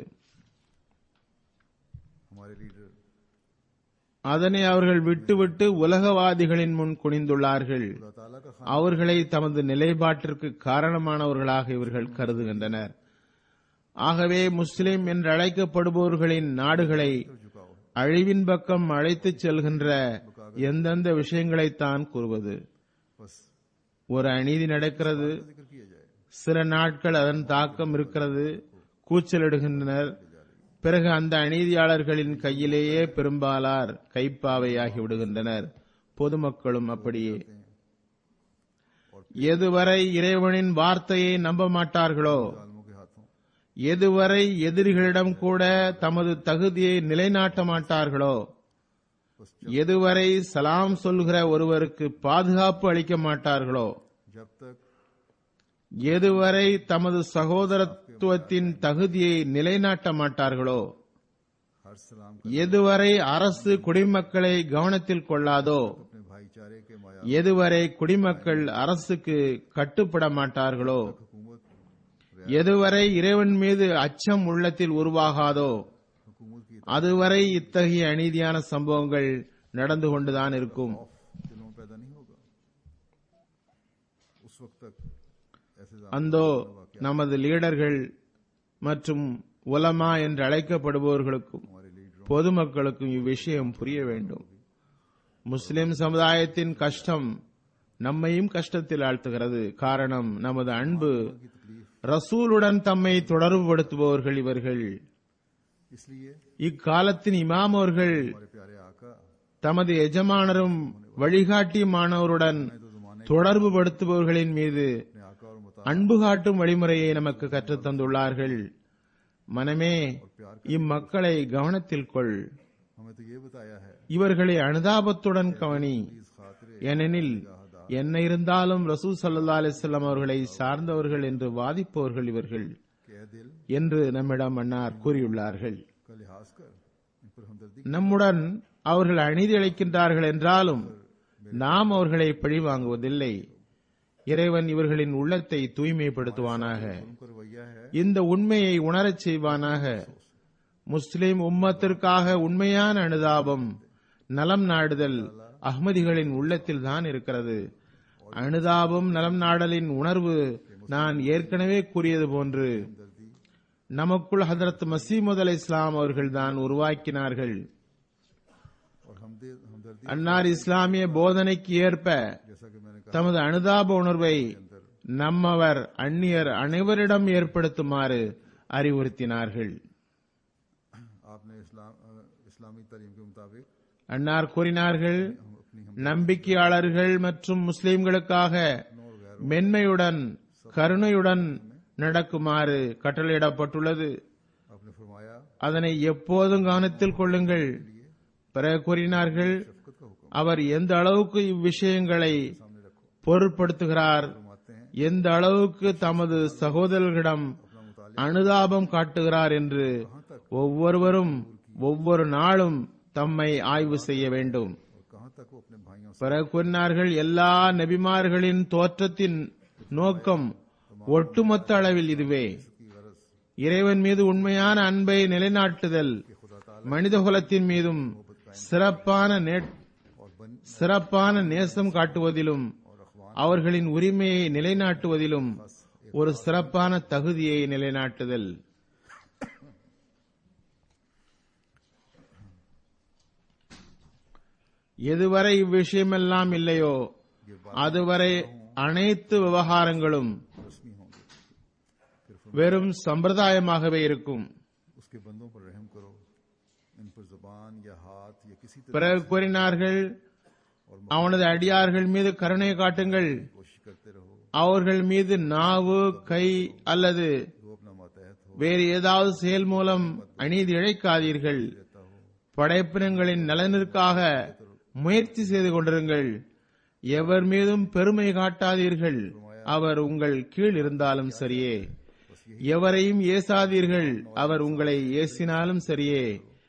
हमारे लीडर அதனை அவர்கள் விட்டுவிட்டு உலகவாதிகளின் முன் குனிந்துள்ளார்கள் खुदा ताला का खाना அவர்களை தமது நிலைப்பாட்டிற்கு காரணமானவர்களாக இவர்கள் கருதுகின்றனர் ஆகவே முஸ்லிம் என்று அழைக்கப்படுபவர்களின் நாடுகளை झुकाओ அழிவின் பக்கம் அழைத்துச் செல்கின்ற எந்தெந்த விஷயங்களைத்தான் கூறுவது बस ஒரு அநீதி நடக்கிறது जिक्र किया जाए சில நாட்கள் அதன் தாக்கம் இருக்கிறது கூச்சலிடுகின்றனர் பிறகு அந்த அநீதியாளர்களின் கையிலேயே பெரும்பாலார் கைப்பாவையாகி விடுகின்றனர் பொதுமக்களும் அப்படியே எதுவரை இறைவனின் வார்த்தையை நம்ப மாட்டார்களோ आलमों के हाथों எதுவரை எதிரிகளிடம் கூட தமது தகுதியை நிலைநாட்ட மாட்டார்களோ बस எதுவரை சலாம் சொல்கிற ஒருவருக்கு பாதுகாப்பு அளிக்க மாட்டார்களோ जब तक எதுவரை தமது சகோதரத்துவத்தின் தகுதியை நிலைநாட்ட மாட்டார்களோ हर सलाम எதுவரை அரசு குடிமக்களை கவனத்தில் கொள்ளாதோ अपने भाईचारे के माया எதுவரை குடிமக்கள் அரசுக்கு கட்டுப்பட மாட்டார்களோ हुकूमत எதுவரை இறைவன் மீது அச்சம் உள்ளத்தில் உருவாகாதோ हुकूमत की அதுவரை இத்தகைய அநீதியான சம்பவங்கள் நடந்து கொண்டுதான் இருக்கும் खौफ दिलों में पैदा नहीं होगा उस वक्त तक ऐसे जाम- அந்தோ நமது லீடர்கள் மற்றும் உலமா என்று அழைக்கப்படுபவர்களுக்கும் हमारे लीडरों பொதுமக்களுக்கும் இவ்விஷயம் புரிய வேண்டும் முஸ்லிம் சமுதாயத்தின் கஷ்டம் நம்மையும் கஷ்டத்தில் ஆழ்த்துகிறது காரணம் நமது அன்பு की तकलीफ ரசூலுடன் தம்மை தொடர்புபடுத்துபவர்கள் இவர்கள் इसलिए இக்காலத்தின் இமாம் அவர்கள் हमारे प्यारे आका தமது எஜமானரும் வழிகாட்டியுமானவருடன் तो जमाने தொடர்பு படுத்துபவர்களின் மீது अपने आका और मुता அன்பு காட்டும் வழிமுறையை நமக்கு கற்றுத் தந்துள்ளார்கள் மனமே இம்மக்களை கவனத்தில் கொள் हमें तो ये बताया है இவர்களை அனுதாபத்துடன் கவனி इस खातिर ஏனெனில் என்ன இருந்தாலும் ரசூல் சல்லா அலிஸ்லாம் அவர்களை சார்ந்தவர்கள் என்று வாதிப்பவர்கள் இவர்கள் के ए दिल என்று நம்மிடம் அன்னார் கூறியுள்ளார்கள் का लिहाज कर इन पर हमदर्दी நம்முடன் அவர்கள் அநீதி அளிக்கின்றார்கள் என்றாலும் நாம் அவர்களை பழிவாங்குவதில்லை இறைவன் இவர்களின் உள்ளத்தை தூய்மைப்படுத்துவானாக उनका रवैया है இந்த உண்மையை உணரச் செய்வானாக முஸ்லிம் உம்மத்திற்காக உண்மையான அனுதாபம் நலம் நாடுதல் அஹ்மதிகளின் உள்ளத்தில் தான் இருக்கிறது அனுதாபம் நலம் நாடலின் உணர்வு நான் ஏற்கனவே கூறியது போன்று நமக்குள் ஹதரத் மசீமுத் அலை இஸ்லாம் அவர்கள் தான் உருவாக்கினார்கள் और हमदे हमदर्दी அன்னார் இஸ்லாமிய போதனைக்கு ஏற்ப जैसा कि मैंने தமது அனுதாப உணர்வை நம்மவர் அந்நியர் அனைவரிடம் ஏற்படுத்துமாறு அறிவுறுத்தினார்கள் कहा आपने इस्लाम अ, इस्लामी तालीम के मुताबिक அன்னார் கூறினார்கள் हम अपनी हम நம்பிக்கையாளர்கள் மற்றும் முஸ்லிம்களுக்காக और गैर மென்மையுடன் கருணையுடன் நடக்குமாறு கட்டளையிடப்பட்டுள்ளது आपने फरमाया அதனை எப்போதும் கவனத்தில் கொள்ளுங்கள் பிறகு கூறினார்கள் शफकत का हुक्म அவர் எந்த அளவுக்கு இவ்விஷயங்களை सामने रखो பொருட்படுத்துகிறார் फरमाते हैं எந்த அளவுக்கு தமது சகோதரர்களிடம் अपना मुतालिक அனுதாபம் காட்டுகிறார் என்று ஒவ்வொருவரும் ஒவ்வொரு நாளும் தம்மை ஆய்வு செய்ய வேண்டும் और कहाँ तक वो अपने भाइयों से பிறகு கூறினார்கள் எல்லா நபிமார்களின் தோற்றத்தின் நோக்கம் ஒட்டுமொத்த அளவில் இதுவே की गरज இறைவன் மீது உண்மையான அன்பை நிலைநாட்டுதல் खुदा ताला மனிதகுலத்தின் மீதும் சிறப்பான நே- और बन சிறப்பான நேசம் காட்டுவதிலும் और अखवान அவர்களின் உரிமையை நிலைநாட்டுவதிலும் ஒரு சிறப்பான தகுதியை நிலைநாட்டுதல் எதுவரை இவ்விஷயமெல்லாம் இல்லையோ அதுவரை அனைத்து விவகாரங்களும் रस्मी होंगे வெறும் சம்பிரதாயமாகவே இருக்கும் उसके बंदों पर रहम करो इन पर जुबान या हाथ या किसी तरह பிறகு கூறினார்கள் அவனது அடியார்கள் மீது கருணை காட்டுங்கள் कोशिश करते रहो அவர்கள் மீது நாவு கை அல்லது वो अपना मातहत हो வேறு ஏதாவது செயல் மூலம் அநீதி இழைக்காதீர்கள் रहता हो படைப்பினங்களின் நலனிற்காக முயற்சி செய்து கொண்டிருங்கள் எவர் மீதும் பெருமை காட்டாதீர்கள் அவர் உங்கள் கீழ் இருந்தாலும் சரியே எவரையும் ஏசாதீர்கள் அவர் உங்களை ஏசினாலும் சரியே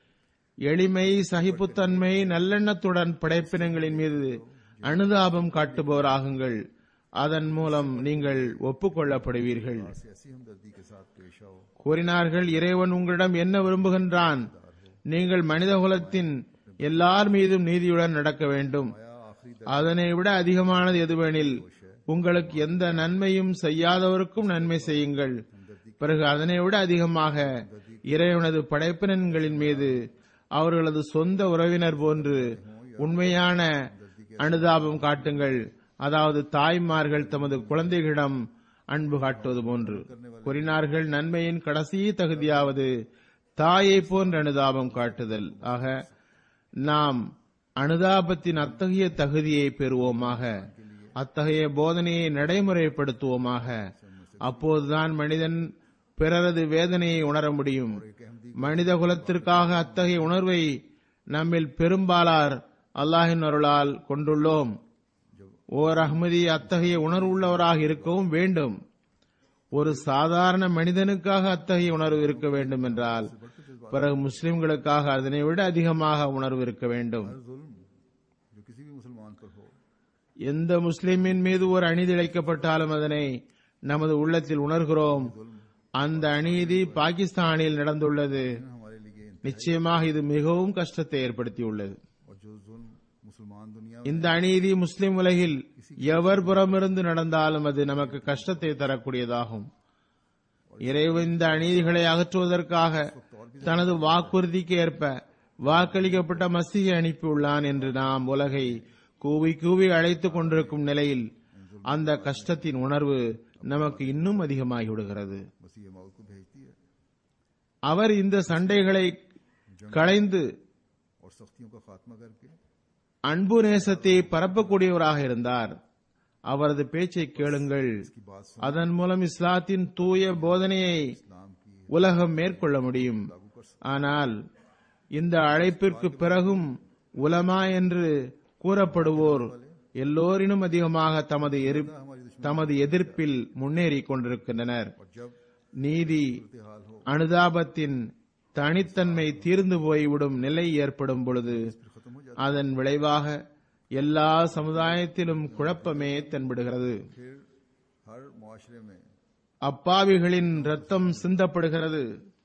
எளிமை சகிப்புத்தன்மை நல்லெண்ணத்துடன் படைப்பினங்களின் மீது அனுதாபம் காட்டுபவராகுங்கள் அதன் மூலம் நீங்கள் ஒப்புக்கொள்ளப்படுவீர்கள் से ऐसी हमदर्दी के साथ पेश आओ கூறினார்கள் இறைவன் உங்களிடம் என்ன விரும்புகின்றான் நீங்கள் மனிதகுலத்தின் எல்லார் மீதும் நீதியுடன் நடக்க வேண்டும் आया आखिरी அதனை விட அதிகமானது எதுவெனில் உங்களுக்கு எந்த நன்மையும் செய்யாதவருக்கும் நன்மை செய்யுங்கள் பிறகு அதனை விட அதிகமாக இறைவனது படைப்பினன்களின் மீது அவர்களது சொந்த உறவினர் போன்று உண்மையான அனுதாபம் காட்டுங்கள் அதாவது தாய்மார்கள் தமது குழந்தைகளிடம் அன்பு காட்டுவது போன்று கூறினார்கள் நன்மையின் கடைசி தகுதியாவது தாயை போன்ற அனுதாபம் காட்டுதல் ஆக நாம் அனுதாபத்தின் அத்தகைய தகுதியை பெறுவோமாக அத்தகைய போதனையை நடைமுறைப்படுத்துவோமாக அப்போதுதான் மனிதன் பிறரது வேதனையை உணர முடியும் மனித குலத்திற்காக அத்தகைய உணர்வை நம்மில் பெரும்பாலார் அல்லாஹின் அருளால் கொண்டுள்ளோம் ஓர் அஹ்மதி அத்தகைய உணர்வுள்ளவராக இருக்கவும் வேண்டும் ஒரு சாதாரண மனிதனுக்காக அத்தகைய உணர்வு இருக்க வேண்டும் என்றால் பிறகு முஸ்லிம்களுக்காக அதனை விட அதிகமாக உணர்வு இருக்க வேண்டும் हर जुल्म जो किसी भी मुसलमान पर हो எந்த முஸ்லிமின் மீது ஒரு அநீதி இழைக்கப்பட்டாலும் அதனை நமது உள்ளத்தில் உணர்கிறோம் அந்த அநீதி பாகிஸ்தானில் நடந்துள்ளது हमारे लिए நிச்சயமாக இது மிகவும் கஷ்டத்தை ஏற்படுத்தியுள்ளது और जो जुल्म मुसलमान दुनिया இந்த அநீதி முஸ்லிம் உலகில் எவர் புறமிருந்து நடந்தாலும் அது நமக்கு கஷ்டத்தை தரக்கூடியதாகும் இறைவன் இந்த அநீதிகளை அகற்றுவதற்காக தனது வாக்குறுதிக்கு ஏற்ப வாக்களிக்கப்பட்ட மசிகை அனுப்பியுள்ளான் என்று நாம் உலகை கூவி கூவி அழைத்துக் கொண்டிருக்கும் நிலையில் அந்த கஷ்டத்தின் உணர்வு நமக்கு இன்னும் அதிகமாகிவிடுகிறது मसीह मौत को भेजती है அவர் இந்த சண்டைகளை களைந்து और सख्तियों का खात्मा करके அன்பு நேசத்தை பரப்பக்கூடியவராக இருந்தார் அவரது பேச்சை கேளுங்கள் की बात सुन அதன் மூலம் இஸ்லாத்தின் தூய போதனையை इस्लाम की உலகம் மேற்கொள்ள முடியும் ஆனால் இந்த அழைப்பிற்கு பிறகும் உலமா என்று கூறப்படுவோர் எல்லோரினும் அதிகமாக தமது எதிர்- தமது எதிர்ப்பில் முன்னேறிக் கொண்டிருக்கின்றனர் और जब நீதி हाल हो அனுதாபத்தின் தனித்தன்மை தீர்ந்து போய்விடும் நிலை ஏற்படும் பொழுது खत्म हो जाता அதன் விளைவாக எல்லா சமுதாயத்திலும் குழப்பமே தென்படுகிறது फिर हर मुआशरे में அப்பாவிகளின் ரத்தம் சிந்தப்படுகிறது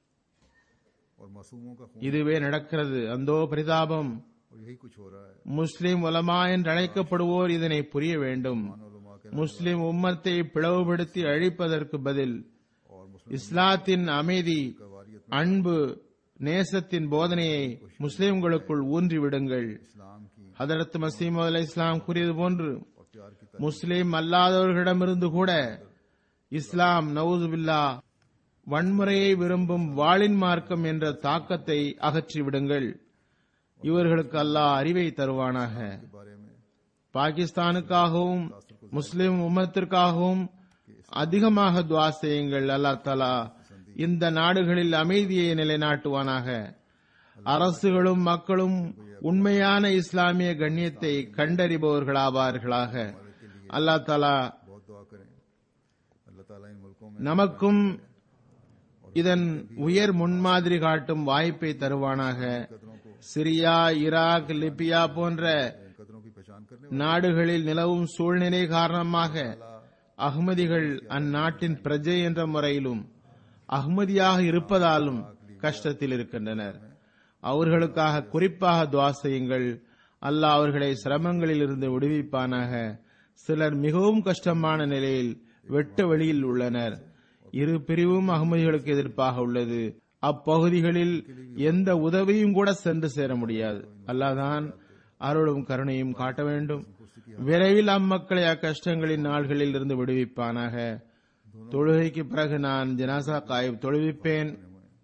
और मासूमों का खून இதுவே நடக்கிறது அந்தோ பரிதாபம் और यही कुछ हो रहा है முஸ்லிம் உலமா என்று அழைக்கப்படுவோர் இதனை புரிய வேண்டும் उलमा के முஸ்லிம் உம்மத்தை பிளவுபடுத்தி அழிப்பதற்கு பதில் और मुस्लिम இஸ்லாத்தின் அமைதி वारियत அன்பு நேசத்தின் போதனையை முஸ்லிம்களுக்குள் ஊன்றி விடுங்கள் इस्लाम की ஹதரத் மசீம் அலை இஸ்லாம் கூறியது போன்று और प्यार की முஸ்லிம் அல்லாதவர்களிடமிருந்து கூட இஸ்லாம் நவுதுபில்லா வன்முறையை விரும்பும் வாளின் மார்க்கம் என்ற தாக்கத்தை அகற்றிவிடுங்கள் இவர்களுக்கு அல்லாஹ் அறிவை தருவானாக बारे में பாகிஸ்தானுக்காகவும் முஸ்லிம் உம்மத்திற்காகவும் அதிகமாக துவா செய்யுங்கள் அல்லா தலா இந்த நாடுகளில் அமைதியை நிலைநாட்டுவானாக அரசுகளும் மக்களும் உண்மையான இஸ்லாமிய கண்ணியத்தை கண்டறிபவர்களாவார்களாக அல்லா தலா बहुत दुआ करें अल्लाह ताला इन मुल्कों में நமக்கும் இதன் உயர் முன்மாதிரி காட்டும் வாய்ப்பை தருவானாக சிரியா ஈராக் லிபியா போன்ற इन कदरों की पहचान करने நாடுகளில் நிலவும் சூழ்நிலை காரணமாக அகமதிகள் அந்நாட்டின் பிரஜை என்ற முறையிலும் அகமதியாக இருப்பதாலும் கஷ்டத்தில் இருக்கின்றனர் அவர்களுக்காக குறிப்பாக துவா செய்யுங்கள் அல்லாஹ் அவர்களை சிரமங்களில் இருந்து விடுவிப்பானாக சிலர் மிகவும் கஷ்டமான நிலையில் வெட்ட வெளியில் உள்ளனர் இரு பிரிவும் அகமதிகளுக்கு எதிர்ப்பாக உள்ளது அப்பகுதிகளில் எந்த உதவியும் கூட சென்று சேர முடியாது அல்லாதான் அருளும் கருணையும் காட்ட வேண்டும் விரைவில் அம்மக்களை அக்கஷ்டங்களின் நாள்களில் இருந்து விடுவிப்பானாக தொழுகைக்கு பிறகு நான் ஜனாசா காயிப் தொழுவிப்பேன்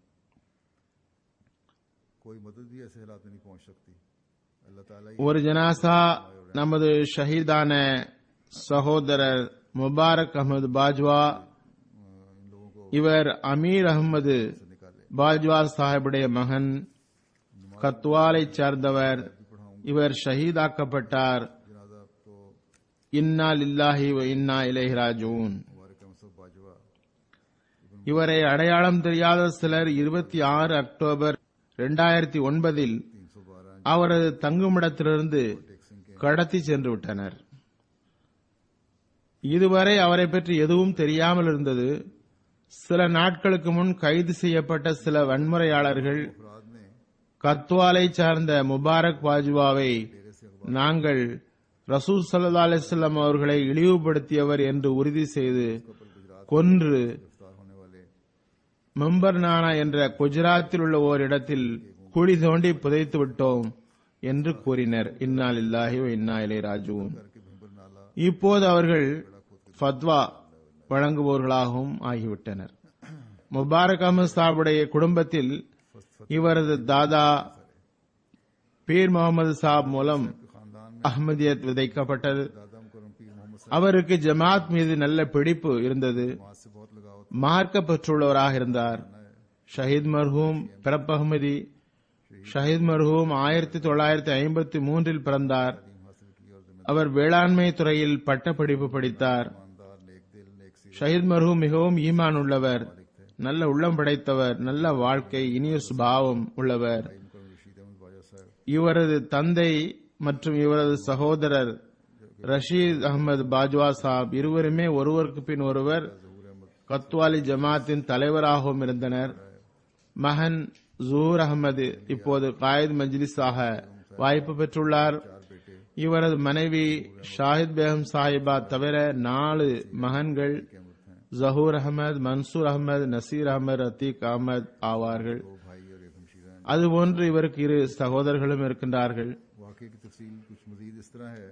कोई मदद भी ऐसे हालात में नहीं पहुंच सकती अल्लाह ताला ही ஒரு ஜனாசா நமது ஷஹீதான சகோதரர் முபாரக் அகமது பாஜ்வா इन लोगों को இவர் அமீர் அகமது निकाले பாஜ்வா சாஹிபுடைய மகன் கத்வாலைச் சேர்ந்தவர் இவர் ஷஹீதாக்கப்பட்டார் जनाजा तो இன்னா லில்லாஹி வ இன்னா இலைஹி ராஜூன் हमारे कमसब बाजवा இவரை அடையாளம் தெரியாத சிலர் இருபத்தி ஆறு அக்டோபர் இரண்டாயிரத்தி ஒன்பதில் तीन सौ बारह அவரது தங்குமிடத்திலிருந்து टेक्सिंग के கடத்தி சென்று விட்டனர் இதுவரை அவரை பற்றி எதுவும் தெரியாமல் இருந்தது சில நாட்களுக்கு முன் கைது செய்யப்பட்ட சில வன்முறையாளர்கள் अपराध ने கத்வாலை சார்ந்த முபாரக் பாஜ்வாவை डेरे से अखबार நாங்கள் ரசூல் சல்லா அலிஸ்லாம் அவர்களை இழிவுபடுத்தியவர் என்று உறுதி செய்து पर गुजरात கொன்று गिरफ्तार होने वाले மெம்பர் நானா என்ற குஜராத்தில் உள்ள ஓரிடத்தில் குழி தோண்டி புதைத்து விட்டோம் என்று கூறினர் இன்னா லில்லாஹி வ இன்னா இலை ராஜுவும் करके भिम्बर नाला இப்போது அவர்கள் ஃபத்வா வழங்குபவர்களாகவும் ஆகிவிட்டனர் முபாரக் அஹமது சாபுடைய குடும்பத்தில் இவரது தாதா பீர் முகமது சாப் மூலம் खानदान में அஹ்மதியத் விதைக்கப்பட்டது दादा मुकरम पीर मोहम्मद அவருக்கு ஜமாத் மீது நல்ல பிடிப்பு இருந்தது समाज से बहुत लगाव மார்க்க பெற்றுள்ளவராக இருந்தார் ஷஹீத் மர்ஹூம் பிறப்பகமதி ஷஹீத் மர்ஹூம் ஆயிரத்தி தொள்ளாயிரத்தி ஐம்பத்தி மூன்றில் பிறந்தார் तालीम हासिल की और जिम्मेदार அவர் வேளாண்மை துறையில் பட்டப்படிப்பு படித்தார் ईमानदार नेक दिल नेक सी ஷஹீத் மர்ஹூம் மிகவும் ஈமான் உள்ளவர் நல்ல உள்ளம் படைத்தவர் நல்ல வாழ்க்கை இனிய சுபாவம் உள்ளவர் मुकरम रशीद अहमद बाजा साहब இவரது தந்தை மற்றும் இவரது சகோதரர் ரஷீத் அகமது பாஜ்வா சாப் இருவருமே ஒருவருக்கு பின் ஒருவர் கத்வாலி ஜமாத்தின் தலைவராகவும் இருந்தனர் மகன் ஜூர் அகமது இப்போது காயித் மஜ்லிஸாக வாய்ப்பு பெற்றுள்ளார் இவரது மனைவி ஷாஹித் பேகம் சாஹிபா தவிர நாலு மகன்கள் ஜஹூர் அகமது மன்சூர் அகமது நசீர் அகமது ரத்தீக் அகமது ஆவார்கள் दो भाई और एक हमशीरा हैं அதுபோன்று இவருக்கு இரு சகோதரர்களும் இருக்கின்றார்கள் वाकई की तफसील कुछ मजीद इस तरह है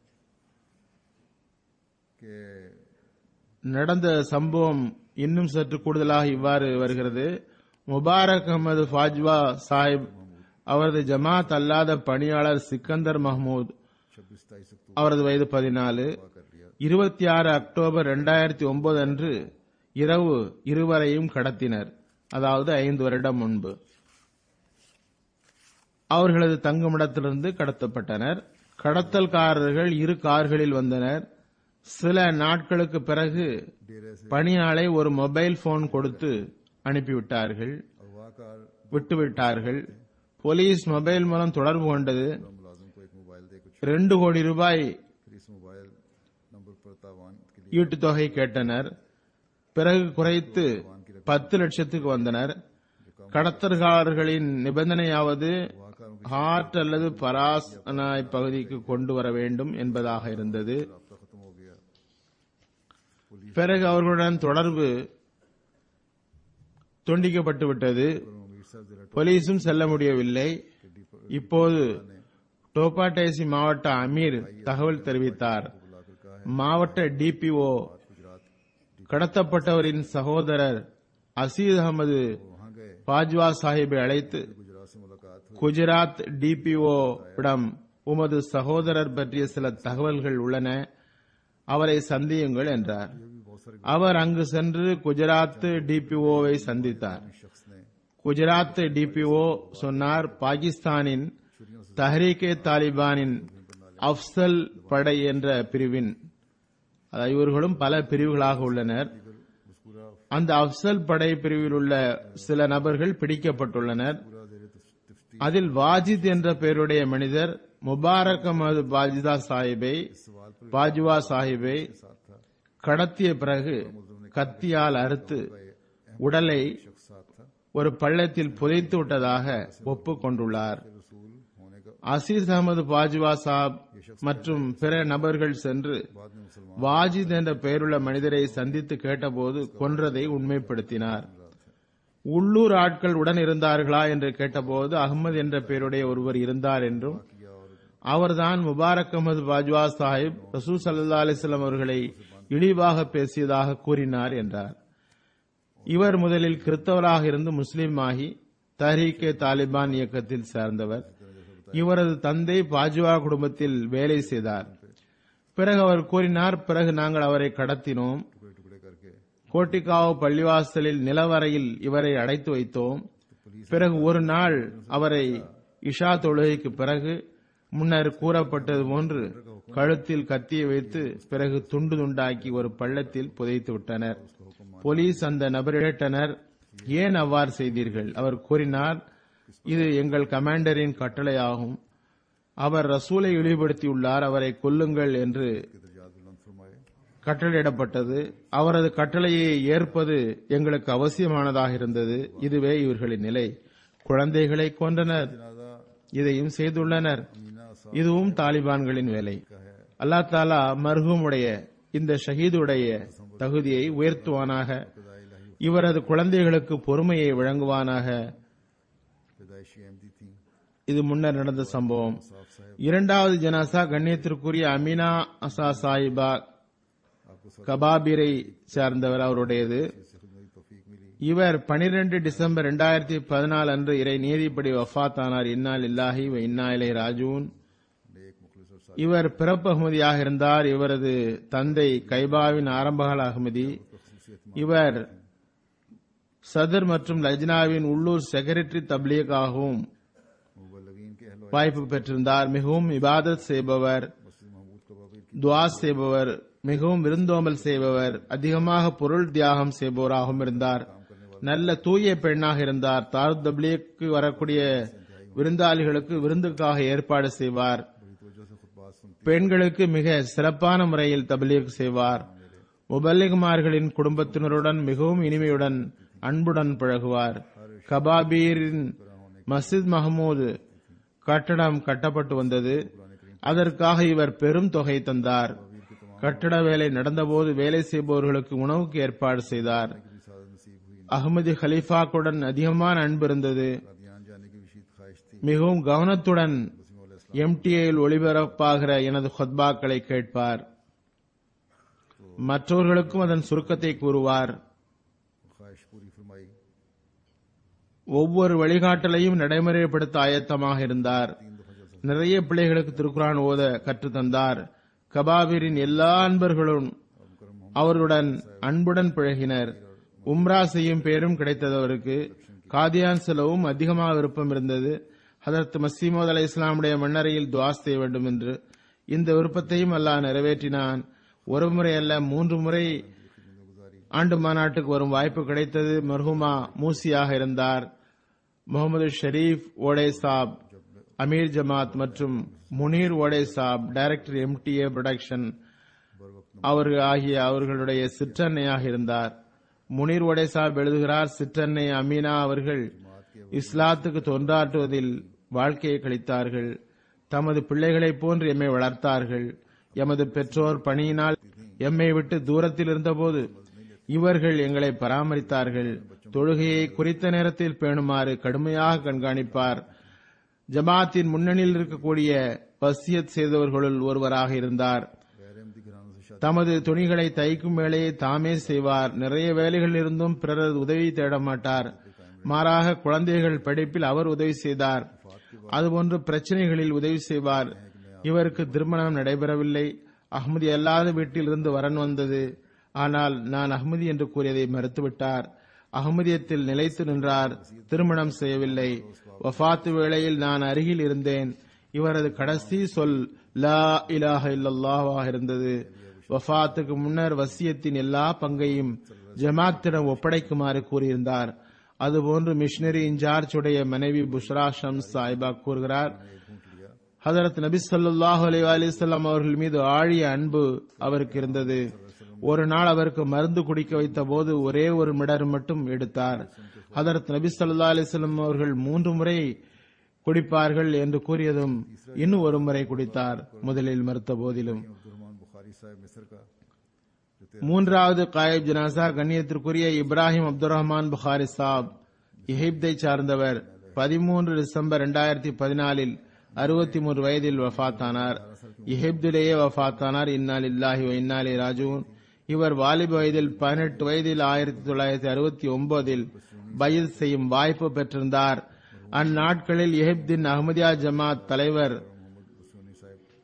कि நடந்த சம்பவம் இன்னும் சற்று கூடுதலாக இவ்வாறு வருகிறது முபாரக் அகமது ஃபாஜ்வா சாஹிப் அவரது ஜமாத் அல்லாத பணியாளர் சிக்கந்தர் மஹமூத் छब्बीस तेईस अक्टूबर அவரது வயது பதினாலு कर लिया இருபத்தி ஆறு அக்டோபர் இரண்டாயிரத்தி ஒன்பது அன்று இரவு இருவரையும் கடத்தினர் அதாவது ஐந்து வருடம் முன்பு அவர்களது தங்குமிடத்திலிருந்து கடத்தப்பட்டனர் கடத்தல்காரர்கள் இரு கார்களில் வந்தனர் சில நாட்களுக்கு பிறகு डेरे से பணியாளை ஒரு மொபைல் போன் கொடுத்து அனுப்பிவிட்டார்கள் अगवाकार விட்டுவிட்டார்கள் போலீஸ் மொபைல் மூலம் தொடர்பு கொண்டது मुलाजिम को एक मोबाइल दे कुछ ரெண்டு கோடி ரூபாய் फिर इस मोबाइल नंबर पर तावान के लिए ஈட்டுத் தொகை கேட்டனர் பிறகு குறைத்து பத்து லட்சத்துக்கு வந்தனர் கடத்தல்காரர்களின் நிபந்தனையாவது ஹார்ட் அல்லது பராசனாய் பகுதிக்கு கொண்டு வர வேண்டும் என்பதாக இருந்தது रब्ता खत्म हो गया பிறகு அவர்களுடன் தொடர்பு துண்டிக்கப்பட்டு விட்டது और अमीर साहब जिला போலீசும் செல்ல முடியவில்லை இப்போது டோபாட்டேசி மாவட்ட அமீர் தகவல் தெரிவித்தார் बुलाकर कहा है மாவட்ட டிபிஓ गुजरात கடத்தப்பட்டவரின் சகோதரர் அசீத் அகமது वहां गए பாஜ்வா சாஹிப்பை அழைத்து गुजरात से मुलाकात हुई குஜராத் டிபிஓ இடம் உமது சகோதரர் பற்றிய சில தகவல்கள் உள்ளன அவரை சந்தியுங்கள் என்றார் ये भी बहुत सारे அவர் அங்கு சென்று குஜராத் டிபிஓவை சந்தித்தார் शख्स ने குஜராத் டிபிஓ சொன்னார் பாகிஸ்தானின் தஹ்ரீகே தாலிபானின் அப்சல் படை என்ற பிரிவின் அதாவது இவர்களும் பல பிரிவுகளாக உள்ளனர் उस पूरा அந்த அப்சல் படை பிரிவில் உள்ள சில நபர்கள் பிடிக்கப்பட்டுள்ளனர் पूरा देर तफ्ती அதில் வாஜித் என்ற பெயருடைய மனிதர் முபாரக் அகமது பாஜிதா சாஹிபை सवाल पर பாஜ்வா சாஹிபை साथ था கடத்திய பிறகு கத்தியால் அறுத்து உடலை शख्स साथ था ஒரு பள்ளத்தில் புதைத்து விட்டதாக ஒப்புக்கொண்டுள்ளார் रसूल होने का அசீஸ் அகமது பாஜ்வா சாப் மற்றும் பிற நபர்கள் சென்று बाद में मुसलमान வாஜித் என்ற பெயருள்ள மனிதரை சந்தித்து கேட்டபோது கொன்றதை உண்மைப்படுத்தினார் உள்ளூர் ஆட்கள் உடன் இருந்தார்களா என்று கேட்டபோது அகமது என்ற பெயருடைய ஒருவர் இருந்தார் என்றும் किया और அவர்தான் முபாரக் அகமது பாஜ்வா சாஹிப் ரசூ சல்லா அலிஸ்லாம் அவர்களை இழிவாக பேசியதாக கூறினார் என்றார் இவர் முதலில் கிறிஸ்தவராக இருந்து முஸ்லீம் ஆகி தஹ்ரீகே தாலிபான் இயக்கத்தில் சேர்ந்தவர் இவரது தந்தை பாஜ்வா குடும்பத்தில் வேலை செய்தார் பிறகு அவர் கூறினார் பிறகு நாங்கள் அவரை கடத்தினோம் टुकड़े टुकड़े करके கோட்டிகாவ் பள்ளிவாசலில் நிலவரையில் இவரை அடைத்து வைத்தோம் பிறகு ஒரு நாள் அவரை இஷா தொழுகைக்கு பிறகு முன்னர் கூறப்பட்டது போன்று கழுத்தில் கத்தியை வைத்து பிறகு துண்டு துண்டாக்கி ஒரு பள்ளத்தில் புதைத்து விட்டனர் போலீஸ் அந்த நபரை கேட்டனர் ஏன் அவ்வாறு செய்தீர்கள் அவர் கூறினார் இது எங்கள் கமாண்டரின் கட்டளையாகும் அவர் ரசூலை இழிவுபடுத்தியுள்ளார் அவரை கொல்லுங்கள் என்று कि दर्जात बुलंद फरमाए கட்டளையிடப்பட்டது அவரது கட்டளையை ஏற்பது எங்களுக்கு அவசியமானதாக இருந்தது இதுவே இவர்களின் நிலை குழந்தைகளை கொன்றனர் जनाजा இதையும் செய்துள்ளனர் मीना सा இதுவும் தாலிபான்களின் வேலை का है அல்லா தாலா மர்ஹூமுடைய இந்த ஷஹீதுடைய தகுதியை உயர்த்துவானாக खुदा इलाही இவரது குழந்தைகளுக்கு பொறுமையை வழங்குவானாக पैदाइशी अहमदी थी இது முன்னர் நடந்த சம்பவம் साफ साहब இரண்டாவது ஜனாசா கண்ணியத்திற்குரிய அமினா அசா சாஹிபா आपको सब கபாபிரை சார்ந்தவர் அவருடையது से खुदमती तौफीक मिली இவர் 12 டிசம்பர் 2014 பதினாலு அன்று இறை நீதிப்படி வஃபாத் ஆனார் இன்னால் இல்லாஹி வ இன்னா இலை ராஜூன் नेक मुखलिस और இவர் பிறப்பு அகமதியாக இருந்தார் இவரது தந்தை கைபாவின் ஆரம்பகால அகமதி இவர் சதர் மற்றும் லஜ்னாவின் உள்ளூர் செக்ரட்டரி தப்லீகாகவும் मुबलगिन के अहल வாய்ப்பு பெற்றிருந்தார் மிகவும் இபாதத் செய்பவர் मस्जिद महमूद कबाबिर की துவா செய்பவர் மிகவும் விருந்தோம்பல் செய்பவர் அதிகமாக பொருள் தியாகம் செய்பவராகவும் இருந்தார் நல்ல தூய பெண்ணாக இருந்தார் தார் தப்லீக்கு வரக்கூடிய விருந்தாளிகளுக்கு விருந்துக்காக ஏற்பாடு செய்வார் बड़ी तवज्जो से खुतबात सुनती பெண்களுக்கு மிக சிறப்பான முறையில் தப்லீக் செய்வார் முபல்லிகுமார்களின் குடும்பத்தினருடன் மிகவும் இனிமையுடன் அன்புடன் பழகுவார் கபாபீரின் மஸ்ஜித் மஹமூது கட்டடம் கட்டப்பட்டு வந்தது அதற்காக இவர் பெரும் தொகை தந்தார் கட்டட வேலை நடந்தபோது வேலை செய்பவர்களுக்கு உணவுக்கு ஏற்பாடு செய்தார் की भी सादत नसीब हुई அகமது खलीफாக்குடன் அதிகமான அன்பு இருந்தது कादियान जाने की विशीत ख्वाहिश थी மிகவும் கவனத்துடன் वसीम अलैहि எம்டிஏயில் ஒளிபரப்பாகிற எனது ஹொத்பாக்களை கேட்பார் மற்றவர்களுக்கும் அதன் சுருக்கத்தை கூறுவார் ख्वाहिश पूरी फरमाई ஒவ்வொரு வழிகாட்டலையும் நடைமுறைப்படுத்த ஆயத்தமாக இருந்தார் तीन दफा जलसा நிறைய பிள்ளைகளுக்கு திருக்குரான் ஓத கற்றுத்தந்தார் கபாபிரின் எல்லா அன்பர்களும் அவருடன் அன்புடன் பழகினர் உம்ரா செய்யும் பேரும் கிடைத்தது அவருக்கு காதியான் செலவும் அதிகமாக விருப்பம் இருந்தது ஹதரத் மசீமோத் அலை இஸ்லாமுடைய மன்னரையில் துவாஸ் செய்ய வேண்டும் என்று இந்த விருப்பத்தையும் அல்லாஹ் நிறைவேற்றினான் ஒரு முறை அல்ல மூன்று முறை ஆண்டு மாநாட்டுக்கு வரும் வாய்ப்பு கிடைத்தது மர்ஹூமா மூசியாக இருந்தார் முகமது ஷரீப் ஓடே சாப் அமீர் ஜமாத் மற்றும் முனீர் ஓடே சாப் டைரக்டர் எம்டிஏ ப்ரொடக்ஷன் அவர் ஆகிய அவர்களுடைய சிற்றன்னையாக இருந்தார் முனீர் ஓடே சாப் எழுதுகிறார் சிற்றன்னை அமீனா அவர்கள் இஸ்லாத்துக்கு தொண்டாற்றுவதில் வாழ்க்கையை கழித்தார்கள் தமது பிள்ளைகளைப் போன்று எம்மை வளர்த்தார்கள் எமது பெற்றோர் பணியினால் எம்மை விட்டு தூரத்தில் இருந்தபோது இவர்கள் எங்களை பராமரித்தார்கள் தொழுகையை குறித்த நேரத்தில் பேணுமாறு கடுமையாக கண்காணிப்பார் ஜமாத்தின் முன்னணியில் இருக்கக்கூடிய வசியத் செய்தவர்களுள் ஒருவராக இருந்தார் गैर अहमदी घरानों से शादी தமது துணிகளை தைக்கும் வேலையை தாமே செய்வார் நிறைய வேலைகள் இருந்தும் பிறரது உதவி தேட மாட்டார் மாறாக குழந்தைகள் படிப்பில் அவர் உதவி செய்தார் அதுபோன்று பிரச்சனைகளில் உதவி செய்வார் இவருக்கு திருமணம் நடைபெறவில்லை அஹ்மதி அல்லாத வீட்டில் இருந்து வரன் வந்தது ஆனால் நான் அஹ்மதி என்று கூறியதை மறுத்துவிட்டார் அகமதியத்தில் நிலைத்து நின்றார் திருமணம் செய்யவில்லை வஃபாத்து வேளையில் நான் அருகில் இருந்தேன் இவரது கடைசி சொல் லா இலாஹ இல்லல்லாஹ்வாக இருந்தது வஃபாத்துக்கு முன்னர் வசியத்தின் எல்லா பங்கையும் ஜமாத்திடம் ஒப்படைக்குமாறு கூறியிருந்தார் அதுபோன்று மிஷனரி இன்சார்ஜ் உடைய மனைவி புஷ்ரா ஷம்ஸ் சாயிபா கூறுகிறார் ஹதரத் நபி ஸல்லல்லாஹு அலைஹி வஸல்லம் அவர்கள் மீது ஆழிய அன்பு அவருக்கு இருந்தது ஒரு நாள் அவருக்கு மருந்து குடிக்க வைத்த போது ஒரே ஒரு மிடர் மட்டும் எடுத்தார் ஹதரத் நபி ஸல்லல்லாஹு அலைஹி வஸல்லம் அவர்கள் மூன்று முறை குடிப்பார்கள் என்று கூறியதும் இன்னும் ஒரு முறை குடித்தார் முதலில் மறுத்த போதிலும் अब्दुलरहमान बुखारी साहब मिस्र का மூன்றாவது காயப் ஜனாசா கண்ணியத்திற்குரிய இப்ராஹிம் அப்துல் ரஹ்மான் புகாரி சாப் எகிப்தை சார்ந்தவர் பதிமூன்று டிசம்பர் இரண்டாயிரத்தி பதினாலில் அறுபத்தி மூன்று வயதில் வஃபாத்தானார் எகிப்திலேயே வஃபாத்தானார் இன்னால் இல்லாஹி இன்னாலி ராஜூன் இவர் வாலிப வயதில் பதினெட்டு வயதில் ஆயிரத்தி தொள்ளாயிரத்தி அறுபத்தி ஒன்பதில் பயிர் செய்யும் வாய்ப்பு பெற்றிருந்தார் அந்நாட்களில் எகிப்தின் அஹ்மதியா ஜமாத் தலைவர்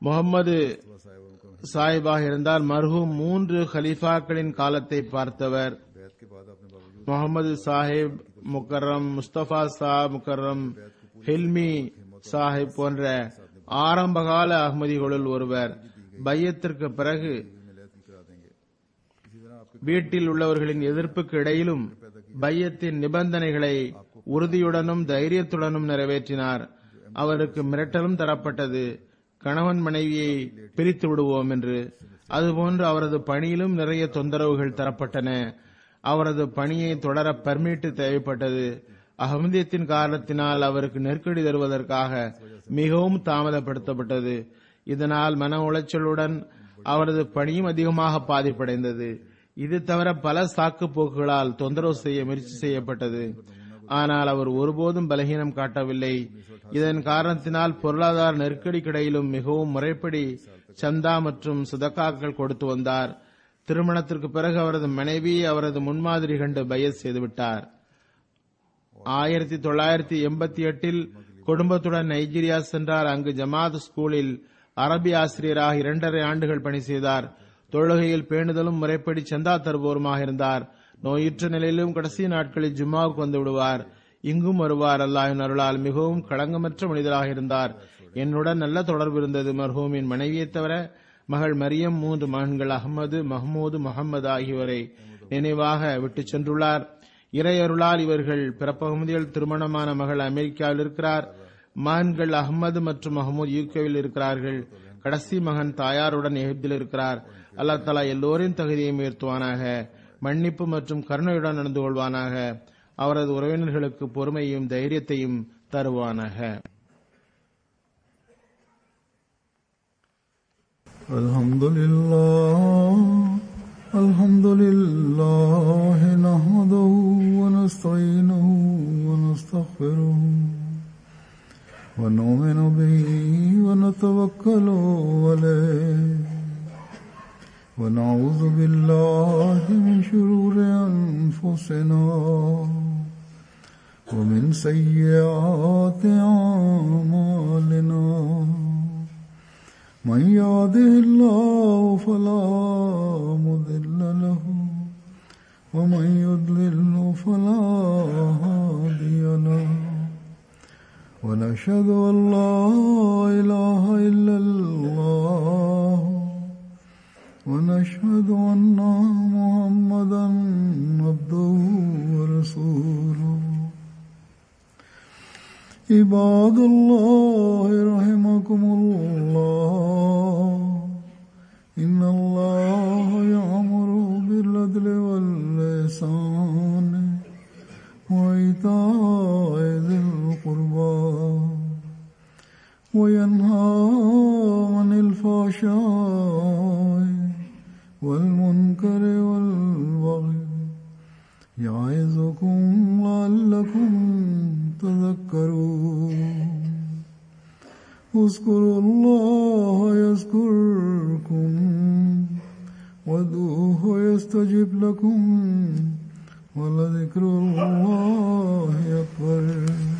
முகமது मुस्तफ़ा साहिब उनको சாஹிபாக இருந்தால் மர்ஹூம் மூன்று खलीफाக்களின் காலத்தை பார்த்தவர் बैत के बाद अपने बावजूद முகமது சாஹிப் முக்கரம் முஸ்தபா சாஹ் முக்கரம் ஹில்மி சாஹிப் போன்ற ஆரம்பகால அகமதிகளுள் ஒருவர் பையத்திற்கு பிறகு मिलत भी करा देंगे इसी तरह आपके வீட்டில் உள்ளவர்களின் எதிர்ப்புக்கு இடையிலும் பையத்தின் நிபந்தனைகளை உறுதியுடனும் தைரியத்துடனும் நிறைவேற்றினார் அவருக்கு மிரட்டலும் தரப்பட்டது கணவன் மனைவியை பிரித்து விடுவோம் என்று அதுபோன்று அவரது பணியிலும் நிறைய தொந்தரவுகள் தரப்பட்டன அவரது பணியை தொடர பர்மிட் தேவைப்பட்டது அகமதியத்தின் காரணத்தினால் அவருக்கு நெருக்கடி தருவதற்காக மிகவும் தாமதப்படுத்தப்பட்டது இதனால் மன உளைச்சலுடன் அவரது பணியும் அதிகமாக பாதிப்படைந்தது இது தவிர பல சாக்கு போக்குகளால் தொந்தரவு செய்ய முயற்சி செய்யப்பட்டது ஆனால் அவர் ஒருபோதும் பலகீனம் காட்டவில்லை இதன் காரணத்தினால் பொருளாதார நெருக்கடிக்கிடையிலும் மிகவும் முறைப்படி சந்தா மற்றும் சுதக்காக்கள் கொடுத்து வந்தார் திருமணத்திற்கு பிறகு அவரது மனைவி அவரது முன்மாதிரி கண்டு பயஸ் செய்துவிட்டார் ஆயிரத்தி தொள்ளாயிரத்தி எண்பத்தி எட்டில் குடும்பத்துடன் நைஜீரியா சென்றார் அங்கு ஜமாத் ஸ்கூலில் அரபி ஆசிரியராக இரண்டரை ஆண்டுகள் பணி செய்தார் தொழுகையில் பேணுதலும் முறைப்படி சந்தா தருபவருமாக இருந்தார் நோயுற்ற நிலையிலும் கடைசி நாட்களில் ஜும்மாவுக்கு வந்து விடுவார் இங்கும் வருவார் அல்லாஹின் அருளால் மிகவும் களங்கமற்ற மனிதராக இருந்தார் என்னுடன் நல்ல தொடர்பு இருந்தது மர்ஹூமின் மனைவியைத் தவிர மகள் மரியம் மூன்று மகன்கள் அகமது மஹமூது முகமது ஆகியோரை நினைவாக விட்டுச் சென்றுள்ளார் இறையருளால் இவர்கள் பிறப்பகுதியில் திருமணமான மகள் அமெரிக்காவில் இருக்கிறார் மகன்கள் அகமது மற்றும் மஹமூத் யூகேவில் இருக்கிறார்கள் கடைசி மகன் தாயாருடன் எகிப்தில் இருக்கிறார் அல்லாஹ் தலா எல்லோரின் தகுதியையும் உயர்த்துவானாக மன்னிப்பு மற்றும் கருணையுடன் நடந்து கொள்வானாக அவரது உறவினர்களுக்கு பொறுமையும் தைரியத்தையும் தருவானாக الحمد لله الحمد لله نحمده ونستعينه ونستغفره ونؤمن به ونتوكل عليه ونعوذ بالله من شرور أنفسنا ومن سيئات أعمالنا من يهده الله فلا مضل له ومن يضلل فلا هادي له ونشهد ان لا اله الا الله ونشهد ان محمدا عبده ورسوله عباد الله رحمكم الله إن الله يأمر بالعدل واللسان وإيتاء ذي القربى وينهى عن الفحشاء والمنكر والبغي يعظكم لعلكم تذكرون اذكروا الله يذكركم وادعوه يستجب لكم ولذكر الله أكبر